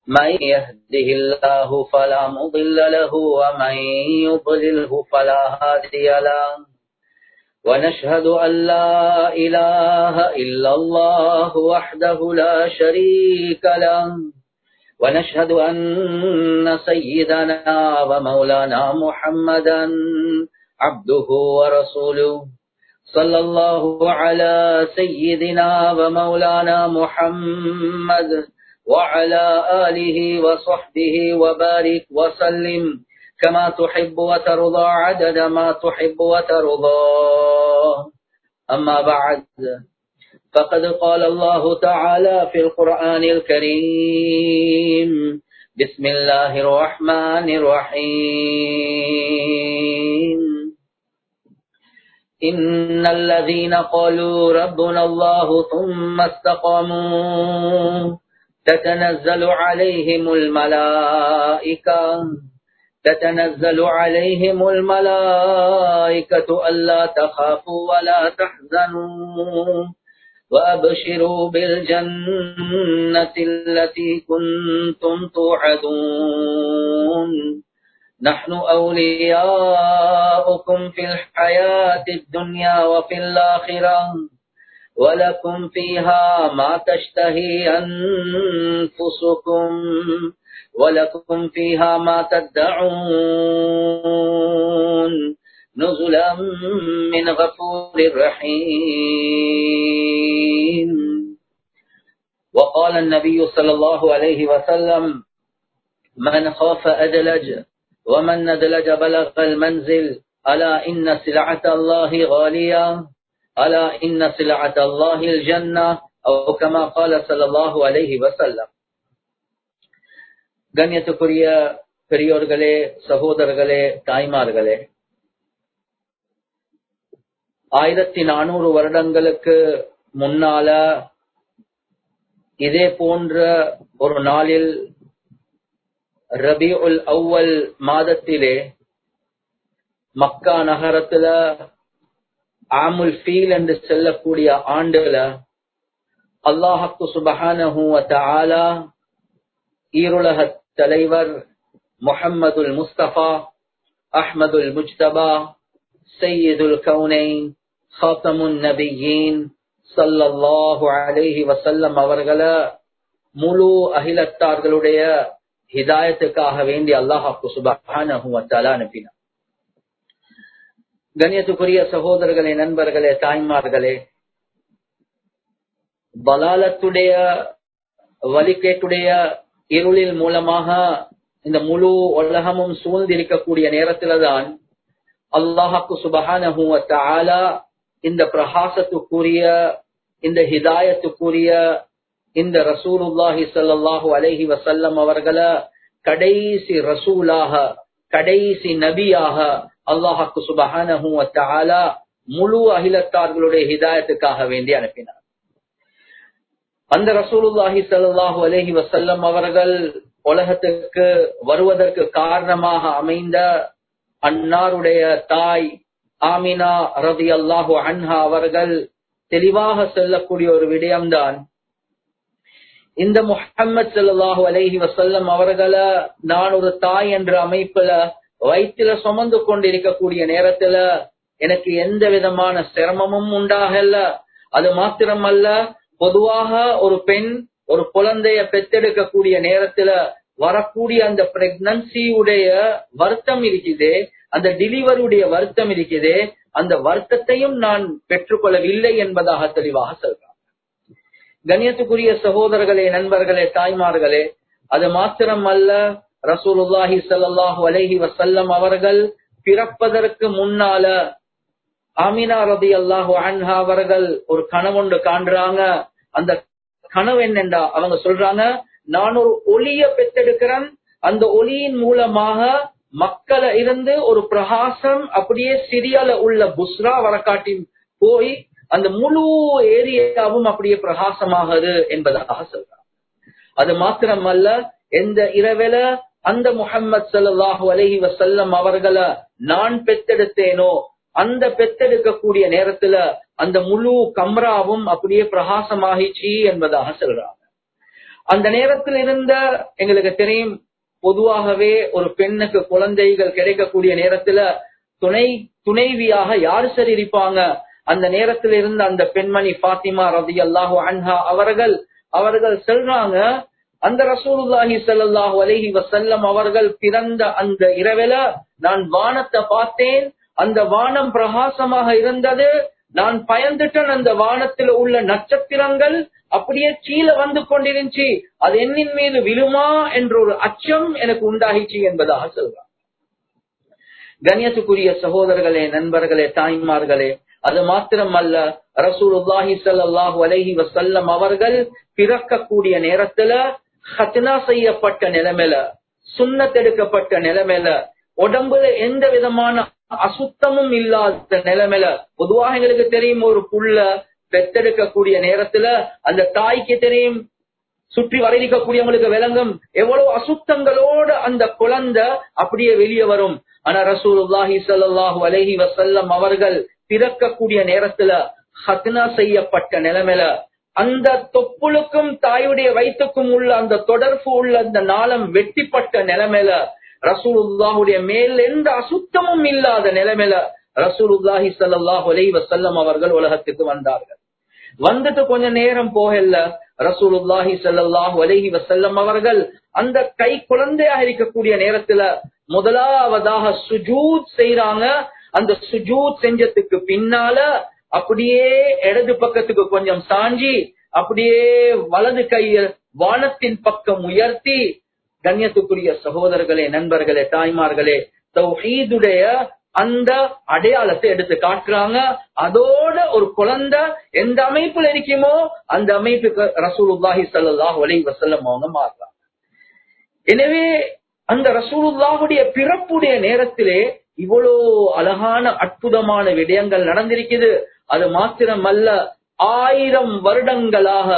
من يهده الله فلا مضل له ومن يضلله فلا هادي له ونشهد أن لا إله إلا الله وحده لا شريك له ونشهد أن سيدنا ومولانا محمدا عبده ورسوله صلى الله على سيدنا ومولانا محمد وعلى آله وصحبه وبارك وسلم كما تحب وترضى عدد ما تحب وترضى أما بعد فقد قال الله تعالى في القرآن الكريم بسم الله الرحمن الرحيم إن الذين قالوا ربنا الله ثم استقاموا تتنزل عليهم الملائكة تتنزل عليهم الملائكة ألا تخافوا ولا تحزنوا وأبشروا بالجنة التي كنتم توعدون نحن أولياؤكم في الحياة الدنيا وفي الآخرة ولكم فيها ما تشتهي أنفسكم ولكم فيها ما تدعون نزلا من غفور رحيم وقال النبي صلى الله عليه وسلم من خاف أدلج ومن ندلج بلغ المنزل ألا إن سلعة الله غالية ألا إن سلعة الله الجنة أو كما قال صلى الله عليه وسلم கண்ணியத்துக்குரிய பெரியோர்களே சகோதரர்களே தாய்மார்களே ஆயிரத்தி நானூறு வருடங்களுக்கு முன்னால இதே போன்ற ஒரு நாளில் ரபி உல் அவ்வல் மாதத்திலே மக்கா நகரத்துல ஆமுல் ஃபீல் என்று செல்லக்கூடிய ஆண்டுல அல்லாஹக்கு சுபஹானஹு தஆலா ஈருலக தலைவர் முஹம்மதுல் முஸ்தபா அஹ்மதுல் முஜ்தபா சையீதுல் கவுனைன் ஹாத்தமுன் நபியீன் சல்லல்லாஹு அலைஹி வசல்லம் அவர்களை முழு அகிலத்தார்களுடைய ஹிதாயத்துக்காக வேண்டி அல்லாஹாக்கு சுபஹானஹு தஆலா அனுப்பினார் கண்ணியத்துக்குரிய சகோதரர்களே நண்பர்களே தாய்மார்களே பலாலத்துடைய வலிக்கேட்டுடைய இருளில் மூலமாக இந்த முழு உலகமும் சூழ்ந்திருக்கக்கூடிய நேரத்தில்தான் அல்லாஹாக்கு சுபஹானஹு தஆலா இந்த பிரகாசத்துக்குரிய இந்த ஹிதாயத்துக்குரிய இந்த ரசூலுல்லாஹி ஸல்லல்லாஹு அலைஹி வஸல்லம் அவர்களை கடைசி ரசூலாக கடைசி நபியாக அல்லாஹாக்கு சுபஹானஹு தஆலா முழு அகிலத்தார்களுடைய ஹிதாயத்துக்காக வேண்டி அனுப்பினார் அந்த ரசூலுல்லாஹி ஸல்லல்லாஹு அலைஹி வஸல்லம் அவர்கள் உலகத்துக்கு வருவதற்கு காரணமாக அமைந்த அன்னாருடைய தாய் ஆமினா ரதி அல்லாஹு அன்ஹா அவர்கள் தெளிவாக சொல்லக்கூடிய ஒரு விடயம்தான் இந்த முஹம்மது ஸல்லல்லாஹு அலைஹி வஸல்லம் அவர்களை நான் ஒரு தாய் என்ற அமைப்புல வயிற்றுல சுமந்து கொண்டிருக்கக்கூடிய நேரத்துல எனக்கு எந்த விதமான சிரமமும் உண்டாகல அது மாத்திரமல்ல பொதுவாக ஒரு பெண் ஒரு குழந்தைய பெத்தெடுக்கக்கூடிய நேரத்துல வரக்கூடிய அந்த பிரெக்னன்சியுடைய வருத்தம் இருக்குது அந்த டெலிவரியுடைய வருத்தம் இருக்குது அந்த வருத்தத்தையும் நான் பெற்றுக்கொள்ளவில்லை என்பதாக தெளிவாக சொல்றாங்க கண்ணியத்துக்குரிய சகோதரர்களே நண்பர்களே தாய்மார்களே அது மாத்திரம் அல்ல ரசூலுல்லாஹி ஸல்லல்லாஹு அலைஹி வஸல்லம் அவர்கள் பிறப்பதற்கு முன்னால ஆமினா ரதி அல்லாஹு அன்ஹா அவர்கள் ஒரு கனவுண்டு காண்றாங்க அந்த கனவு என்னண்டா அவங்க சொல்றாங்க நான் ஒரு ஒளிய பெத்தெடுக்கிறேன் அந்த ஒளியின் மூலமாக மக்களை இருந்து ஒரு பிரகாசம் அப்படியே சிரியால உள்ள புஸ்ரா வரக்காட்டி போய் அந்த முழு ஏரியாவும் அப்படியே பிரகாசமாகுது என்பதாக சொல்றாங்க அது மாத்திரமல்ல எந்த இரவில அந்த முஹம்மது ஸல்லல்லாஹு அலைஹி வஸல்லம் அவர்களை நான் பெத்தெடுத்தேனோ அந்த பெத்தெடுக்கக்கூடிய நேரத்துல அந்த முழு கம்ராவும் அப்படியே பிரகாசமாகிச்சு என்பதாக சொல்றாங்க அந்த நேரத்தில் இருந்த எங்களுக்கு தெரியும் பொதுவாகவே ஒரு பெண்ணுக்கு குழந்தைகள் கிடைக்கக்கூடிய நேரத்துல துணை துணைவியாக யாரு சரி இருப்பாங்க அந்த நேரத்தில் இருந்த அந்த பெண்மணி பாத்திமா ரதி அல்லாஹு அன்ஹா அவர்கள் அவர்கள் சொல்றாங்க அந்த ரசூலுல்லாஹி ஸல்லல்லாஹு அலைஹி வஸல்லம் அவர்கள் பிறந்த அந்த இரவில நான் வானத்தை பார்த்தேன் அந்த வானம் பிரகாசமாக இருந்தது நான் பயந்துட்டேன் அந்த வானத்தில் உள்ள நட்சத்திரங்கள் அப்படியே கீழே வந்து கொண்டிருந்துச்சு அது என்னின் மீது விழுமா என்ற ஒரு அச்சம் எனக்கு உண்டாகிச்சு என்பதாக சொல்றார் கண்ணியத்துக்குரிய சகோதரர்களே நண்பர்களே தாய்மார்களே அது மாத்திரமல்ல ரசூலுல்லாஹி ஸல்லல்லாஹு அலைஹி வஸல்லம் அவர்கள் பிறக்கக்கூடிய நேரத்துல ஹத்னா செய்யப்பட்ட நிலைமையில சுண்ணத்தெடுக்கப்பட்ட நிலைமையில உடம்புல எந்த விதமான அசுத்தமும் இல்லாத நிலைமையில பொதுவாக எங்களுக்கு தெரியும் ஒரு புள்ள பெத்தெடுக்கக்கூடிய நேரத்துல அந்த தாய்க்கு தெரியும் சுற்றி வர இருக்கக்கூடியவங்களுக்கு விளங்கும் எவ்வளவு அசுத்தங்களோட அந்த குழந்தை அப்படியே வெளியே வரும் ஆனா ரசூலுல்லாஹி ஸல்லல்லாஹு அலைஹி வஸல்லம் அவர்கள் பிறக்கக்கூடிய நேரத்துல ஹத்னா செய்யப்பட்ட நிலைமையில அந்த தொப்புளுக்கும் தாயுடைய வயிற்றுக்கும் உள்ள அந்த தொடர்பு உள்ள அந்த நாளம் வெட்டிப்பட்ட நிலைமையில ரசூலுல்லாஹுடைய மேல் எந்த அசுத்தமும் இல்லாத நிலைமையில ரசூலுல்லாஹி ஸல்லல்லாஹு அலைஹி வஸல்லம் அவர்கள் உலகத்துக்கு வந்தார்கள் வந்துட்டு கொஞ்ச நேரம் போகல ரசூலுல்லாஹி ஸல்லல்லாஹு அலைஹி வஸல்லம் அவர்கள் அந்த கை குழந்தையாக இருக்கக்கூடிய நேரத்துல முதலாவதாக சுஜூத் செய்யறாங்க அந்த சுஜூத் செஞ்சதுக்கு பின்னால அப்படியே இடது பக்கத்துக்கு கொஞ்சம் சாஞ்சி அப்படியே வலது கையை வானத்தின் பக்கம் உயர்த்தி கண்ணியத்துக்குரிய சகோதரர்களே நண்பர்களே தாய்மார்களே தௌஹீதுடைய அந்த அடையாளத்தை எடுத்து காட்டுறாங்க அதோட ஒரு குழந்தை எந்த அமைப்புல இருக்குமோ அந்த அமைப்புக்கு ரசூலுல்லாஹி ஸல்லல்லாஹு அலைஹி வஸல்லம் அவங்க மாறுறாங்க எனவே அந்த ரசூலுல்லாஹுடைய பிறப்புடைய நேரத்திலே இவ்வளோ அழகான அற்புதமான விடயங்கள் நடந்திருக்குது அது மாத்திரமல்ல ஆயிரம் வருடங்களாக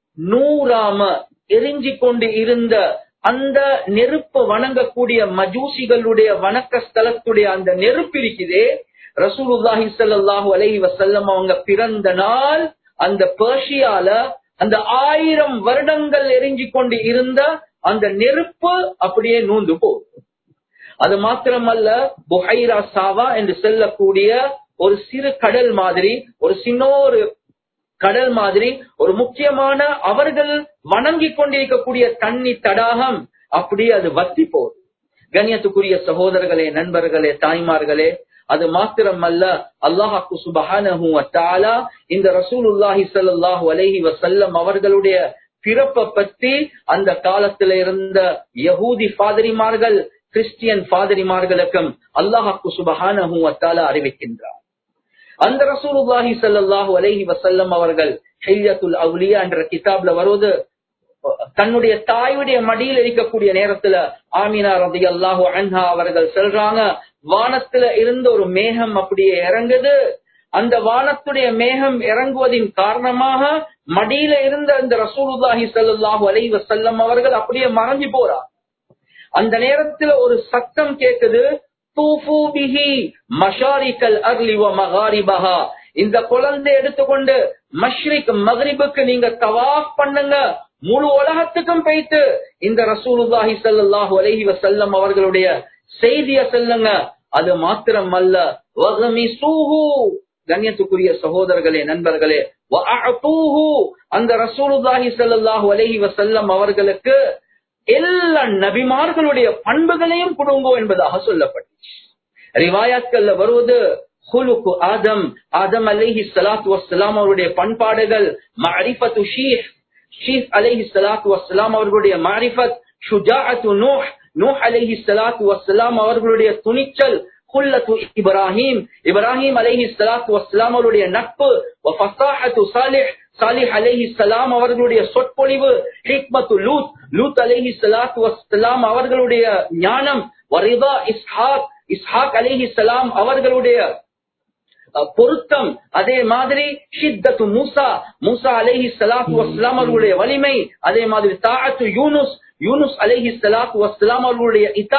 நூறாம எரிஞ்சி கொண்டு இருந்த அந்த நெருப்பு வணங்கக்கூடிய மஜூசிகளுடைய வணக்க ஸ்தலத்துடைய அந்த நெருப்பு இருக்குதே ரசூலுல்லாஹி ஸல்லல்லாஹு அலைஹி வஸல்லம் அவங்க பிறந்த நாள் அந்த பேர்ஷியால அந்த ஆயிரம் வருடங்கள் எரிஞ்சி கொண்டு இருந்த அந்த நெருப்பு அப்படியே நூந்து போகுது அது மாத்திரமல்ல புஹைரா சாவா என்று சொல்லக்கூடிய ஒரு சிறு கடல் மாதிரி ஒரு சின்ன ஒரு கடல் மாதிரி ஒரு முக்கியமான அவர்கள் வணங்கி கொண்டிருக்கக்கூடிய தண்ணி தடாகம் அப்படியே அது வத்தி போகுது கண்ணியத்துக்குரிய சகோதரர்களே நண்பர்களே தாய்மார்களே அது மாத்திரமல்ல அல்லாஹாக்கு சுபஹானஹு வத்தாலா இந்த ரசூலுல்லாஹி ஸல்லல்லாஹு அலைஹி வஸல்லம் அவர்களுடைய பிறப்பை பத்தி அந்த காலத்துல இருந்த யகூதி பாதிரிமார்கள் கிறிஸ்டியன் பாதிரிமார்களுக்கும் அல்லாஹாக்கு சுபஹானஹு வத்தாலா அறிவிக்கின்றார் அந்த ரசூலுல்லாஹி ஸல்லல்லாஹு அலைஹி வஸல்லம் அவர்கள் ஹில்யத்துல் அவுலியா என்ற கிதாப்ல வருவது தன்னுடைய தாயுடைய மடியில் இருக்கக்கூடிய நேரத்துல ஆமினா ரதி அல்லாஹு அன்ஹா அவர்கள் சொல்றாங்க வானத்துல இருந்த ஒரு மேகம் அப்படியே இறங்குது அந்த வானத்துடைய மேகம் இறங்குவதின் காரணமாக மடியில இருந்த அந்த ரசூலுல்லாஹி ஸல்லல்லாஹு அலைஹி வஸல்லம் அவர்கள் அப்படியே மறைஞ்சு போறார் அந்த நேரத்துல ஒரு சத்தம் கேக்குது தூஃபு பிஹி மஷாரிக்கல் அர்லி வ மகாரிபஹா இந்த குழந்தை எடுத்துக்கொண்டு மஷ்ரிக் மகரிபுக்கு நீங்க தவாஃப் பண்ணுங்க முழு உலகத்துக்கும் போயிட்டு இந்த ரசூலுல்லாஹி ஸல்லல்லாஹு அலைஹி வஸல்லம் அவர்களுடைய செய்திய சொல்லுங்க அது மாத்திரம் அல்ல வகமிசூஹு கண்ணியத்துக்குரிய சகோதரர்களே நண்பர்களே வஅஅதூஹு அந்த ரசூலுல்லாஹி ஸல்லல்லாஹு அலைஹி வஸல்லம் அவர்களுக்கு எல்லா நபிமார்களுடைய பண்புகளையும் கொடுங்கோ என்பதாக சொல்லப்பட்டுச்சு ரிவாயாத்கள்ல வருவது ஹுலுக்கு ஆதம் ஆதம் அலைஹி ஸலாத்து வஸ்ஸலாம் அவருடைய பண்பாடுகள் மஅரிஃபத்து ஷீஹ் ஷீஹ் அலைஹி ஸலாத்து வஸ்ஸலாம் அவர்களுடைய மஅரிஃபத் ஷுஜாஅத்து நூஹ் நூஹ் அலைஹி ஸலாத்து வஸ்ஸலாம் அவர்களுடைய துணிச்சல் குல்லத்து இப்ராஹிம் இப்ராஹிம் அலைஹி ஸலாத்து வஸ்ஸலாம் அவருடைய நட்பு வஃபஸாஹத்து சாலிஹ் சாலிஹ் அலைஹி ஸலாம் அவர்களுடைய சொற்பொழிவு ஹிக்மத்து லூத் லூத் அலைஹி ஸலாத்து வஸ்ஸலாம் அவர்களுடைய ஞானம் வரிதா இஸ்ஹாக் இஸ்ஹாக் அலைஹி ஸலாம் அவர்களுடைய பொருத்தம் அதே மாதிரி ஷித்தத்து மூசா மூசா அலைஹி ஸலாத்து வஸ்ஸலாம் அவர்களுடைய வலிமை அதே மாதிரி தாஅத்து யூனுஸ் யூனுஸ் அலைஹி ஸலாத்து வஸ்ஸலாம் அவர்களுடைய இதாஅத்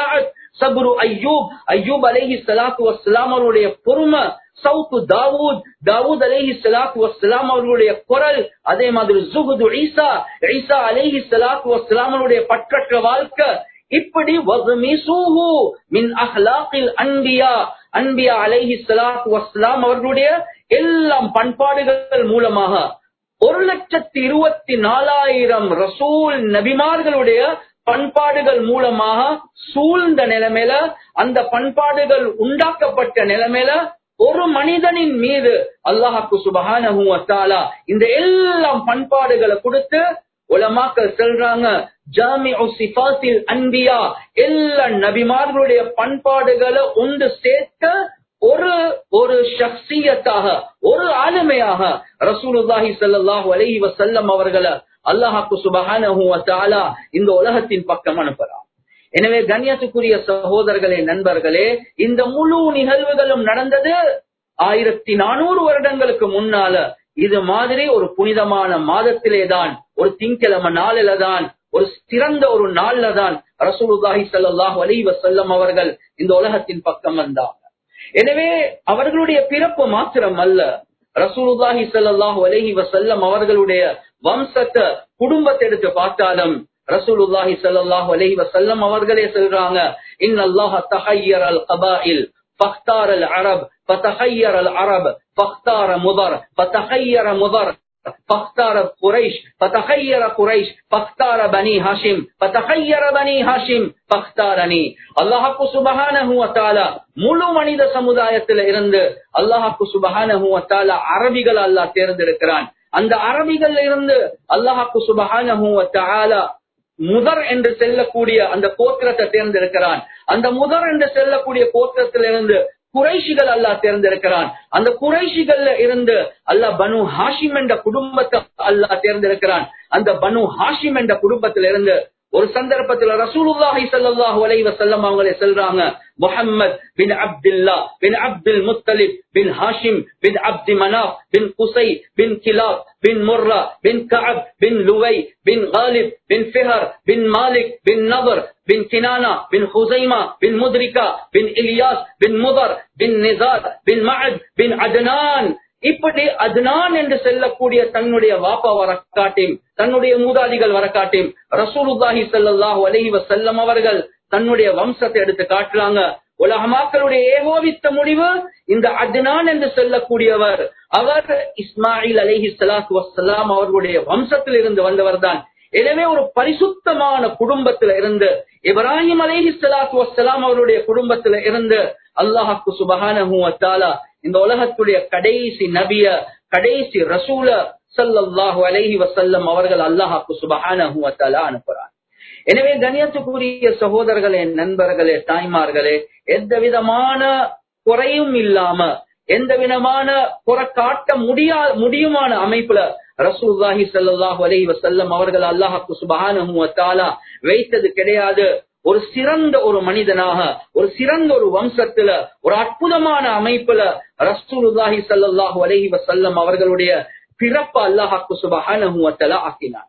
சபுரு ஐயூப் ஐயூப் அலைஹி ஸலாத்து வஸ்ஸலாம் அவருடைய பொறுமை சவுத்து தாவூத் தாவூத் அலைஹி ஸலாத்து வஸ்ஸலாம் அவர்களுடைய குரல் அதே மாதிரி ஜுஹுது ஈசா ஈசா அலைஹி ஸலாத்து வஸ்ஸலாம் அவருடைய பற்றற்ற வாழ்க்கை இப்படி வக்மிசூஹு மின் அஹ்லாக்கில் அன்பியா அன்பியா அலைஹி ஸலாத்து வஸ்ஸலாம் அவர்களுடைய எல்லாம் பண்பாடுகள் மூலமாக ஒரு லட்சத்தி இருபத்தி நாலாயிரம் ரசூல் நபிமார்களுடைய பண்பாடுகள் மூலமாக சூழ்ந்த நிலைமையில அந்த பண்பாடுகள் உண்டாக்கப்பட்ட நிலைமையில ஒரு மனிதனின் மீது அல்லாஹாக்கு சுபஹானஹு வ தஆலா இந்த எல்லாம் பண்பாடுகளை கொடுத்து உலமாக்கள் சொல்றாங்க ஜாமிஉ சிஃபாத்தில் அன்பியா எல்லா நபிமார்களுடைய பண்பாடுகளை ஒன்று சேர்க்க ஒரு ஒரு ஷக்சியத்தாக ஒரு ஆளுமையாக ரசூலுல்லாஹி ஸல்லல்லாஹு அலைஹி வஸல்லம் அவர்களை அல்லாஹ்வுக்கு சுப்ஹானஹு வ தஆலா இந்த உலகத்தின் பக்கம் அனுப்புறார் எனவே கண்ணியத்துக்குரிய சகோதரர்களே நண்பர்களே இந்த முழு நிகழ்வுகளும் நடந்தது ஆயிரத்தி நானூறு வருடங்களுக்கு முன்னால இது மாதிரி ஒரு புனிதமான மாதத்திலே தான் ஒரு திங்கிழமை நாளில தான் ஒரு சிறந்த ஒரு நாள்ல தான் ரசூலுல்லாஹி ஸல்லல்லாஹு அலைஹி வஸல்லம் அவர்கள் இந்த உலகத்தின் பக்கம் வந்தாங்க எனவே அவர்களுடைய பிறப்பு மாத்திரம் அல்ல ரசூலுல்லாஹி ஸல்லல்லாஹு அலைஹி வஸல்லம் அவர்களுடைய வம்சத்தை குடும்பத்தை எடுத்து பார்த்தாலும் ரசூலுல்லாஹி ஸல்லல்லாஹு அலைஹி வஸல்லம் அவர்களே சொல்றாங்க இன்னல்லாஹ தஹய்யர அல் கபாயில் فاختار العرب فتخير العرب فاختار مضر فتخير مضر فاختار قريش فتخير قريش فاختار بني هاشم فتخير بني هاشم فاختارني அல்லாஹ்வு சுப்ஹானஹு வ தஆலா முழு மனித சமுதாயத்தில இருந்து அல்லாஹ்வு சுப்ஹானஹு வ தஆலா அரபிகள் அல்லாஹ் தேர்ந்தெடுக்கிறான் அந்த அரபிகள்ல இருந்து அல்லாஹ்வு சுப்ஹானஹு வ தஆலா முதர் என்று செல்லக்கூடிய அந்த கோத்திரத்தை தேர்ந்தெடுக்கிறான் அந்த முதர் என்று செல்லக்கூடிய கோத்திரத்திலிருந்து குறைஷிகள் அல்லாஹ் தேர்ந்தெடுக்கிறான் அந்த குறைஷிகள்ல இருந்து அல்லாஹ் பனு ஹாஷிம் என்ற குடும்பத்தை அல்லாஹ் தேர்ந்தெடுக்கிறான் அந்த பனு ஹாஷிம் என்ற குடும்பத்திலிருந்து ஒரு சந்தர்ப்பத்தில் ரசூலுல்லாஹி ஸல்லல்லாஹு அலைஹி வஸல்லம் அவங்களே சொல்றாங்க முஹம்மத் பின் அப்துல்லா பின் அப்துல் முத்தலிப் பின் ஹாஷிம் பின் அப்தி மனாப் பின் குசை பின் கிலாப் பின் முர்ரா பின் கஅப் பின் லுவை பின் காலிப் பின் ஃபிஹர் பின் மாலிக் பின் நபர் பின் கினானா பின் ஹுசைமா பின் முத்ரிகா பின் இலியாஸ் பின் முதர் பின் நிசார் பின் மஅத் பின் அத்னான் இப்படி அத்னான் என்று செல்லக்கூடிய தன்னுடைய வாப்பா வரக்காட்டியும் தன்னுடைய மூதாதிகள் வரக்காட்டியும் ரசூலுல்லாஹி ஸல்லல்லாஹு அலைஹி வஸல்லம் அவர்கள் தன்னுடைய வம்சத்தை எடுத்து காட்டுறாங்க உலகமாக்களுடைய ஏகோபித்த முடிவு இந்த அத்னான் என்று சொல்லக்கூடியவர் அவர் இஸ்மாயில் அலைஹி ஸலாத்து வஸ்ஸலாம் அவர்களுடைய வம்சத்தில் இருந்து வந்தவர் தான் எனவே ஒரு பரிசுத்தமான குடும்பத்தில இருந்து இப்ராஹிம் அலைஹி ஸலாத்து வஸ்ஸலாம் அவருடைய குடும்பத்தில இருந்து அல்லாஹ்க்கு சுப்ஹானஹு வ தஆலா இந்த உலகத்துடைய கடைசி நபிய கடைசி ரசூல ஸல்லல்லாஹு அலைஹி வஸல்லம் அவர்கள் அல்லாஹ்க்கு சுப்ஹானஹு வ தஆலா அனுப்புறார் எனவே கண்ணியத்துக்குரிய சகோதரர்களே நண்பர்களே தாய்மார்களே எந்த விதமான குறையும் இல்லாம எந்த விதமான குறை காட்ட முடியா முடியுமான அமைப்புல ரசூல்லாஹி ஸல்லல்லாஹு அலைஹி வஸல்லம் அவர்கள் அல்லாஹ்க்கு சுப்ஹானஹு வ தஆலா வைத்தது கிடையாது ஒரு சிறந்த ஒரு மனிதனாக ஒரு சிறந்த ஒரு வம்சத்துல ஒரு அற்புதமான அமைப்புல ரசூலுல்லாஹி ஸல்லல்லாஹு அலைஹி வஸல்லம் அவர்களுடைய பிறப்பு அல்லாஹ்க்கு சுப்ஹானஹு வ தஆலா ஆக்கினார்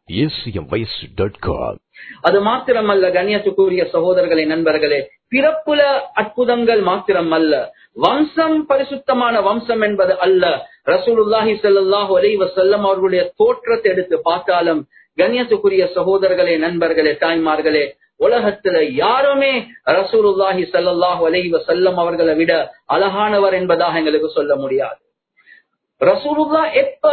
acmvoice.com அது மாத்திரமல்ல கண்ணியத்துக்குரிய சகோதரர்களே நண்பர்களே பிறப்புல அற்புதங்கள் மாத்திரம் அல்ல வம்சம் பரிசுத்தமான வம்சம் என்பது அல்ல ரசூலுல்லாஹி ஸல்லல்லாஹு அலைஹி வஸல்லம் அவர்களுடைய தோற்றத்தை எடுத்து பார்த்தாலும் கண்ணியத்துக்குரிய சகோதரர்களே நண்பர்களே தாய்மார்களே உலகத்துல யாருமே ரசூலுல்லாஹி ஸல்லல்லாஹு அலைஹி வஸல்லம் அவர்களை விட அழகானவர் என்பதாக எங்களுக்கு சொல்ல முடியாது ரசூலுல்லா எப்ப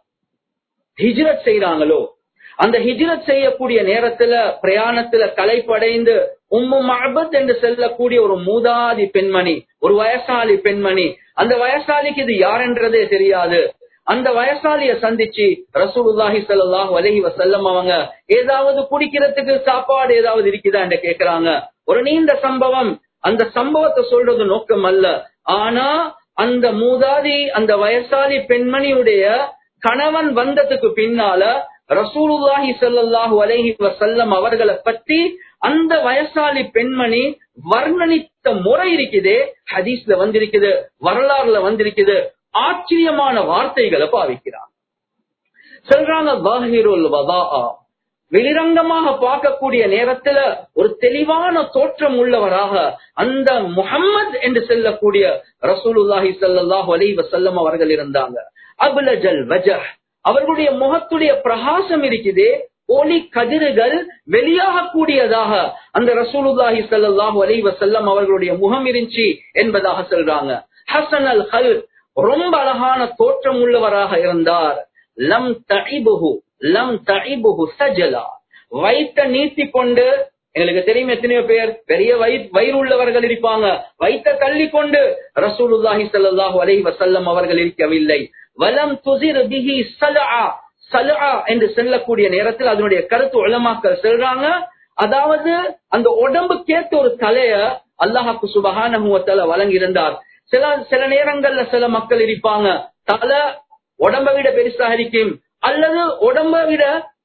ஹிஜ்ரத் செய்யறாங்களோ அந்த ஹிஜ்ரத் செய்யக்கூடிய நேரத்துல பிரயாணத்துல கலைப்படைந்து உம்மு மஹபத் என்று செல்லக்கூடிய ஒரு மூதாதி பெண்மணி ஒரு வயசாலி பெண்மணி அந்த வயசாலிக்கு இது யாரென்றதே தெரியாது அந்த வயசாலிய சந்திச்சு ரசூலுல்லாஹி ஸல்லல்லாஹு அலைஹி வஸல்லம் அவங்க ஏதாவது குடிக்கிறதுக்கு சாப்பாடு ஏதாவது இருக்குதான்னு கேக்குறாங்க ஒரு நீண்ட சம்பவம் அந்த சம்பவத்தை சொல்றது நோக்கம் அல்ல ஆனா அந்த மூதாதி அந்த வயசாலி பெண்மணியுடைய கணவன் வந்ததுக்கு பின்னால ரசூலுல்லாஹி ஸல்லல்லாஹு அலைஹி வஸல்லம் அவர்களை பற்றி அந்த வயசாலி பெண்மணி வர்ணனித்த முறை இருக்குதே ஹதீஸ்ல வந்திருக்குது வரலாறுல வந்திருக்குது ஆச்சரியமான வார்த்தைகளை பாவிக்கிறான் சொல்றாங்க வாஹிருல் வதாஆ வெளிரங்கமாக பார்க்கக்கூடிய நேரத்துல ஒரு தெளிவான தோற்றம் உள்ளவராக அந்த முஹம்மது என்று செல்லக்கூடிய ரசூலுல்லாஹி ஸல்லல்லாஹு அலைஹி வஸல்லம் அவர்கள் இருந்தாங்க அபுலஜல் வஜஹ் அவர்களுடைய முகத்துடைய பிரகாசம் இருக்குதே ஒளி கதிர்கள் வெளியாகக்கூடியதாக அந்த ரசூலுல்லாஹி ஸல்லல்லாஹு அலைஹி வஸல்லம் அவர்களுடைய முகம் இருந்துச்சு என்பதாக சொல்றாங்க ஹசன் அல் ஹல் ரொம்ப அழகான தோற்றம் உள்ளவராக இருந்தார் லம் தஇபுஹு லம் தஇபுஹு சஜலா வயிற்ற நீட்டி கொண்டு எங்களுக்கு தெரியும் எத்தனையோ பேர் பெரிய வயிறு வயிறு உள்ளவர்கள் இருப்பாங்க வயிற்ற தள்ளி கொண்டு ரசூலுல்லாஹி ஸல்லல்லாஹு அலைஹி வஸல்லம் அவர்கள் இருக்கவில்லை வலம் துசிர் பிஹி சலஆ சலஆ என்று சொல்லக்கூடிய நேரத்தில் அதனுடைய கருத்து உலமாக்கள் சொல்றாங்க அதாவது அந்த உடம்புக்கேற்ற ஒரு தலைய அல்லாஹாக்கு சுபஹானஹு வ தஆலா வழங்கி இருந்தார் சில சில நேரங்கள்ல சில மக்கள் இருப்பாங்க தலை உடம்பை விட பெருசாக இருக்கும் அல்லது உடம்பை விட